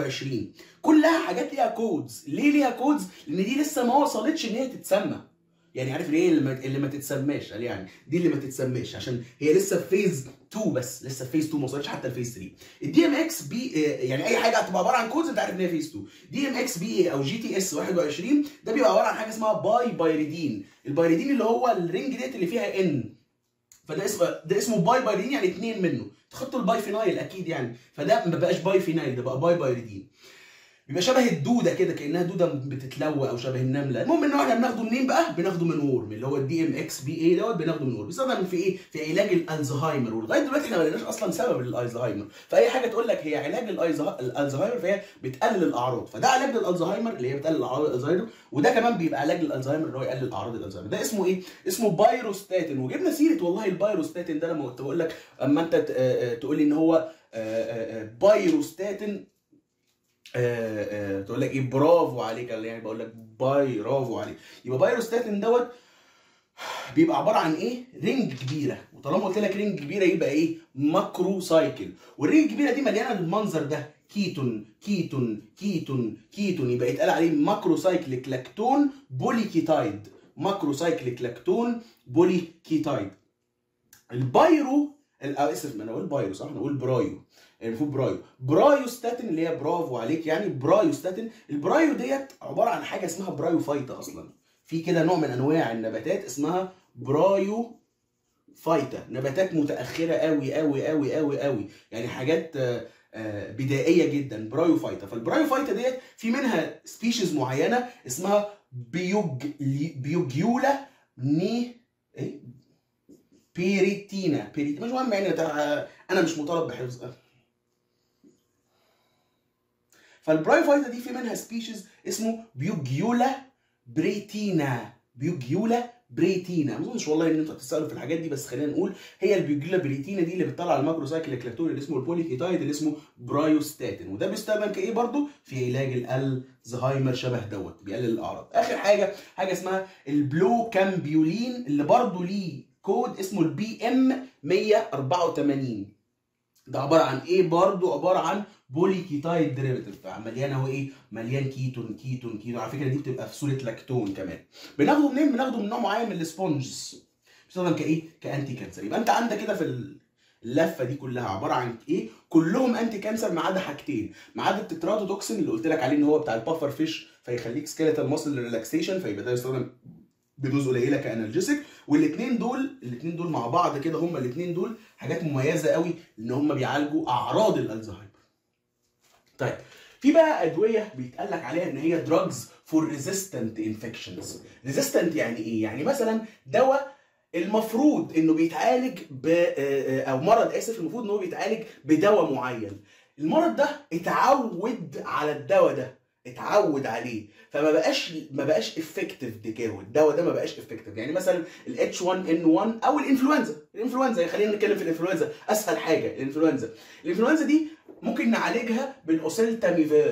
21 كلها حاجات ليها كودز ليه ليها كودز لان دي لسه ما وصلتش ان هي تتسمى يعني عارف ليه اللي ما, اللي ما تتسماش قال يعني دي اللي ما تتسماش عشان هي لسه في فيز 2 بس لسه في فيز 2 ما وصلتش حتى الفيز 3 الدي ام اكس بي يعني اي حاجه هتبقى عباره عن كودز انت عارف ان هي فيز 2 دي ام اكس بي اي او جي تي اس 21 ده بيبقى عباره عن حاجه اسمها باي بايريدين البايريدين اللي هو الرينج ديت اللي فيها ان فده اسمه ده اسمه باي بايريدين يعني اثنين منه تخطوا الباي فينايل اكيد يعني فده ما بقاش باي فينايل ده بقى باي بايريدين بيبقى شبه الدوده كده كانها دوده بتتلوى او شبه النمله المهم ان احنا بناخده منين بقى بناخده من وورم اللي هو الدي ام اكس بي اي دوت بناخده من وورم بيستخدم في ايه في علاج الالزهايمر ولغايه دلوقتي احنا ما لقيناش اصلا سبب للالزهايمر فاي حاجه تقول لك هي علاج الالزهايمر فهي بتقلل الاعراض فده علاج للالزهايمر اللي هي بتقلل اعراض الالزهايمر وده كمان بيبقى علاج للالزهايمر اللي هو يقلل اعراض الالزهايمر ده اسمه ايه اسمه بايروستاتين وجبنا سيره والله البايروستاتين ده لما كنت بقول لك اما انت تقول لي ان هو بايروستاتين آه آه تقول لك ايه برافو عليك يعني بقول لك باي برافو عليك يبقى بايروستاتين دوت بيبقى عباره عن ايه رينج كبيره وطالما قلت لك رينج كبيره يبقى ايه ماكرو سايكل والرينج الكبيره دي مليانه بالمنظر ده كيتون كيتون كيتون كيتون يبقى يتقال عليه ماكرو سايكليك لاكتون بوليكيتايد ماكرو سايكليك لاكتون بوليكيتايد البايرو اسف ما انا اقول بايرو صح انا اقول برايو المفروض برايو برايوستاتين اللي هي برافو عليك يعني برايوستاتين البرايو ديت عباره عن حاجه اسمها برايو فايتا اصلا في كده نوع من انواع النباتات اسمها برايو فايتا نباتات متاخره قوي قوي قوي قوي قوي يعني حاجات بدائيه جدا برايو فايتا فالبرايو فايتا ديت في منها سبيشيز معينه اسمها بيوج بيوجيولا ني ايه بيريتينا بيريتينا مش مهم يعني انا مش مطالب بحفظ فالبرايفايتا دي في منها سبيشيز اسمه بيوجيولا بريتينا بيوجيولا بريتينا ما اظنش والله ان انتوا هتسالوا في الحاجات دي بس خلينا نقول هي البيوجيولا بريتينا دي اللي بتطلع الماكرو سايكل الكلاكتوري اللي اسمه البوليكيتايد اللي اسمه برايوستاتين وده بيستخدم كايه برضو في علاج الالزهايمر شبه دوت بيقلل الاعراض اخر حاجه حاجه اسمها البلو كامبيولين اللي برضو ليه كود اسمه البي ام 184 ده عباره عن ايه برضو عباره عن بوليكيتايد ديريفيتيف مليانه هو ايه مليان كيتون كيتون كيتون على فكره دي بتبقى في صوره لاكتون كمان بناخده منين بناخده من نوع معين من السبونجز بيستخدم كايه كانتي كانسر يبقى انت عندك كده في اللفه دي كلها عباره عن ايه كلهم انتي كانسر ما عدا حاجتين ما عدا التترادوتوكسين اللي قلت لك عليه ان هو بتاع البافر فيش فيخليك سكيلتال ماسل ريلاكسيشن فيبقى ده يستخدم بدوز قليله كانالجيسك والاثنين دول الاثنين دول مع بعض كده هما الاثنين دول حاجات مميزه قوي ان هما بيعالجوا اعراض الالزهايمر طيب في بقى ادويه بيتقال لك عليها ان هي دراجز فور ريزيستنت انفكشنز ريزيستنت يعني ايه يعني مثلا دواء المفروض انه بيتعالج ب او مرض اسف المفروض ان هو بيتعالج بدواء معين المرض ده اتعود على الدواء ده اتعود عليه فما بقاش ما بقاش افكتيف ديكاو الدواء ده ما بقاش افكتيف يعني مثلا الاتش 1 ان 1 او الانفلونزا الانفلونزا خلينا نتكلم في الانفلونزا اسهل حاجه الانفلونزا الانفلونزا دي ممكن نعالجها بالاوسيلتاميفير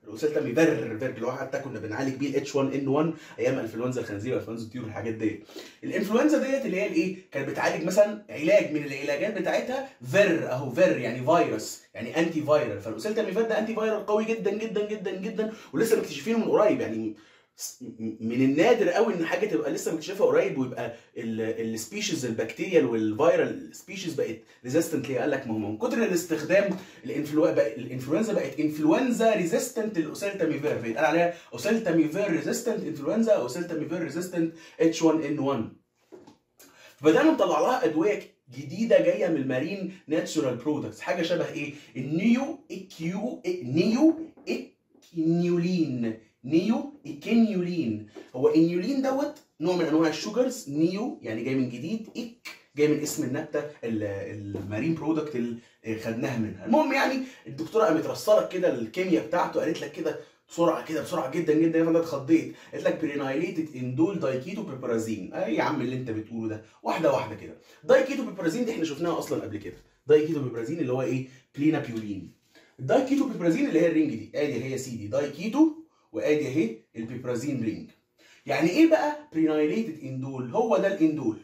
الاوسيلتامي فير فير اللي هو حتى كنا بنعالج بيه الاتش 1 ان 1 ايام انفلونزا الخنزير وانفلونزا الطيور والحاجات ديت الانفلونزا ديت اللي هي الايه كانت بتعالج مثلا علاج من العلاجات بتاعتها فير اهو فير يعني فيروس يعني انتي فايرال فالاوسيلتامي فير ده انتي فايرال قوي جدا جدا جدا جدا ولسه مكتشفينه من قريب يعني من النادر قوي ان حاجه تبقى لسه مكتشفها قريب ويبقى السبيشيز البكتيريال والفيرال سبيشيز بقت ريزيستنت ليه قال لك ما هو من كتر الاستخدام الانفلو... بقى الانفلونزا بقت انفلونزا ريزيستنت للاوسيلتاميفير فيتقال عليها اوسيلتاميفير ريزيستنت انفلونزا اوسيلتاميفير ريزيستنت اتش 1 ان 1 فبدانا نطلع لها ادويه جديده جايه من المارين ناتشورال برودكتس حاجه شبه ايه النيو اكيو نيو اكنيولين نيو ايكينيولين هو انيولين دوت نوع من انواع الشوجرز نيو يعني جاي من جديد ايك جاي من اسم النبته المارين برودكت اللي خدناها منها المهم يعني الدكتوره قامت رصلك كده الكيمياء بتاعته قالت لك كده بسرعه كده بسرعه جدا جدا فانا اتخضيت قالت لك برينايليتد اندول دايكيتو بيبرازين اي يا عم اللي انت بتقوله ده واحده واحده كده دايكيتو بيبرازين دي احنا شفناها اصلا قبل كده دايكيتو بيبرازين اللي هو ايه بلينا بيولين الدايكيتو بيبرازين اللي هي الرينج دي ادي هي سيدي دايكيتو وادي اهي البيبرازين رينج يعني ايه بقى برينايليتد اندول هو ده الاندول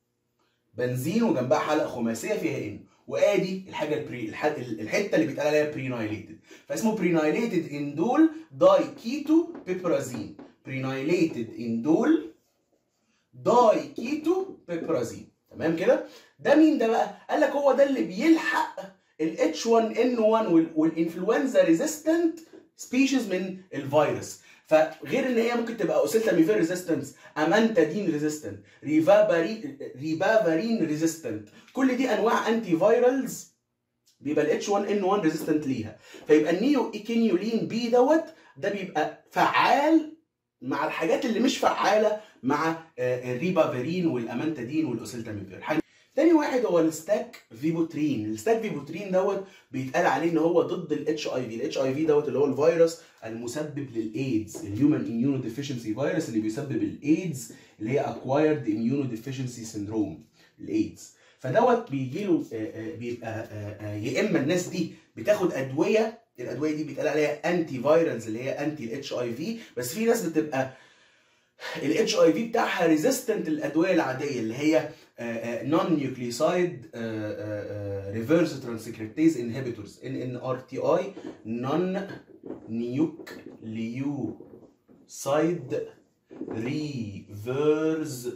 بنزين وجنبها حلقه خماسيه فيها ان وادي الحاجه البري الحته اللي بيتقال عليها برينايليتد فاسمه برينايليتد اندول داي كيتو بيبرازين برينايليتد اندول داي كيتو بيبرازين تمام كده ده مين ده بقى قال لك هو ده اللي بيلحق الاتش 1 ان 1 والانفلونزا ريزيستنت سبيشيز من الفيروس فغير ان هي ممكن تبقى اوسيلتاميفير ريزيستنس امانتادين ريزيستنت ريفابارين ريبافارين ريزيستنت كل دي انواع انتي فايرالز بيبقى الاتش 1 ان 1 ريزيستنت ليها فيبقى النيو ايكينيولين بي دوت ده بيبقى فعال مع الحاجات اللي مش فعاله مع الريبافيرين والامانتادين والاوسيلتاميفير تاني واحد هو الستاك فيبوترين الستاك فيبوترين دوت بيتقال عليه ان هو ضد الاتش اي في الاتش اي في دوت اللي هو الفيروس المسبب للايدز الهيومن اميونو ديفيشنسي فيروس اللي بيسبب الايدز اللي هي اكوايرد اميونو ديفيشنسي سيندروم الايدز فدوت بيجي له بيبقى يا اما الناس دي بتاخد ادويه الادويه دي بيتقال عليها انتي فايرالز اللي هي انتي الاتش اي في بس في ناس بتبقى الاتش اي في بتاعها ريزيستنت للادويه العاديه اللي هي نون نيوكليسايد ريفرس ترانسكريبتيز انهبيتورز ان ان ار تي اي نون نيوكليوسايد ريفرس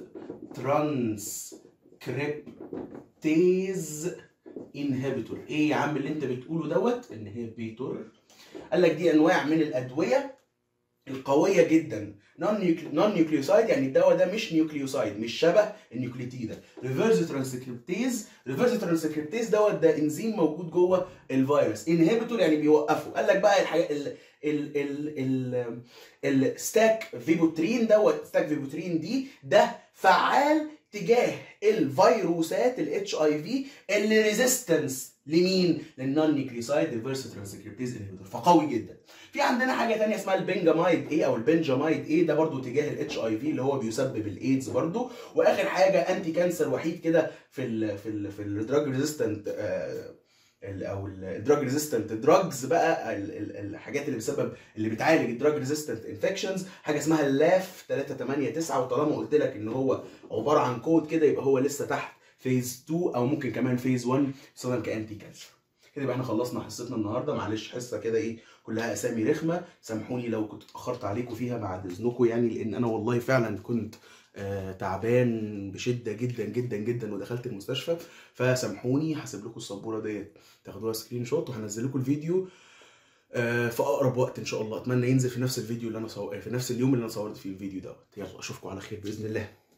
ترانسكريبتيز انهبيتور ايه يا عم اللي انت بتقوله دوت انهبيتور قال لك دي انواع من الادويه القويه جدا نون نيوكليوسايد يعني الدواء ده مش نيوكليوسايد مش شبه النيوكليتيده ريفرس ترانسكريبتيز ريفرس ترانسكريبتيز دوت ده انزيم موجود جوه الفيروس انهبيتور يعني بيوقفه قال لك بقى الحاجه ال ال ال ال الستاك فيبوترين دوت ستاك فيبوترين دي ده فعال تجاه الفيروسات الاتش اي في اللي ريزيستنس لمين؟ للنون نيوكليوسايد ريفرس ترانسكريبتيز انهبيتور فقوي جدا. في عندنا حاجه ثانيه اسمها البنجامايد ايه او البنجامايد ايه ده برضو تجاه الاتش اي في اللي هو بيسبب الايدز برضو واخر حاجه انتي كانسر وحيد كده في ال في ال في الدراج ريزيستنت او الدراج ريزيستنت دراجز بقى الحاجات اللي بسبب اللي بتعالج الدراج ريزيستنت انفكشنز حاجه اسمها اللاف 389 وطالما قلت لك ان هو عباره عن كود كده يبقى هو لسه تحت فيز 2 او ممكن كمان فيز 1 يستخدم كانتي كانسر كده يبقى احنا خلصنا حصتنا النهارده معلش حصه كده ايه كلها اسامي رخمه سامحوني لو كنت اتاخرت عليكم فيها بعد اذنكم يعني لان انا والله فعلا كنت آه تعبان بشده جدا جدا جدا ودخلت المستشفى فسامحوني هسيب لكم السبوره ديت تاخدوها سكرين شوت وهنزل لكم الفيديو آه في اقرب وقت ان شاء الله اتمنى ينزل في نفس الفيديو اللي انا صور في نفس اليوم اللي انا صورت فيه الفيديو دوت يلا اشوفكم على خير باذن الله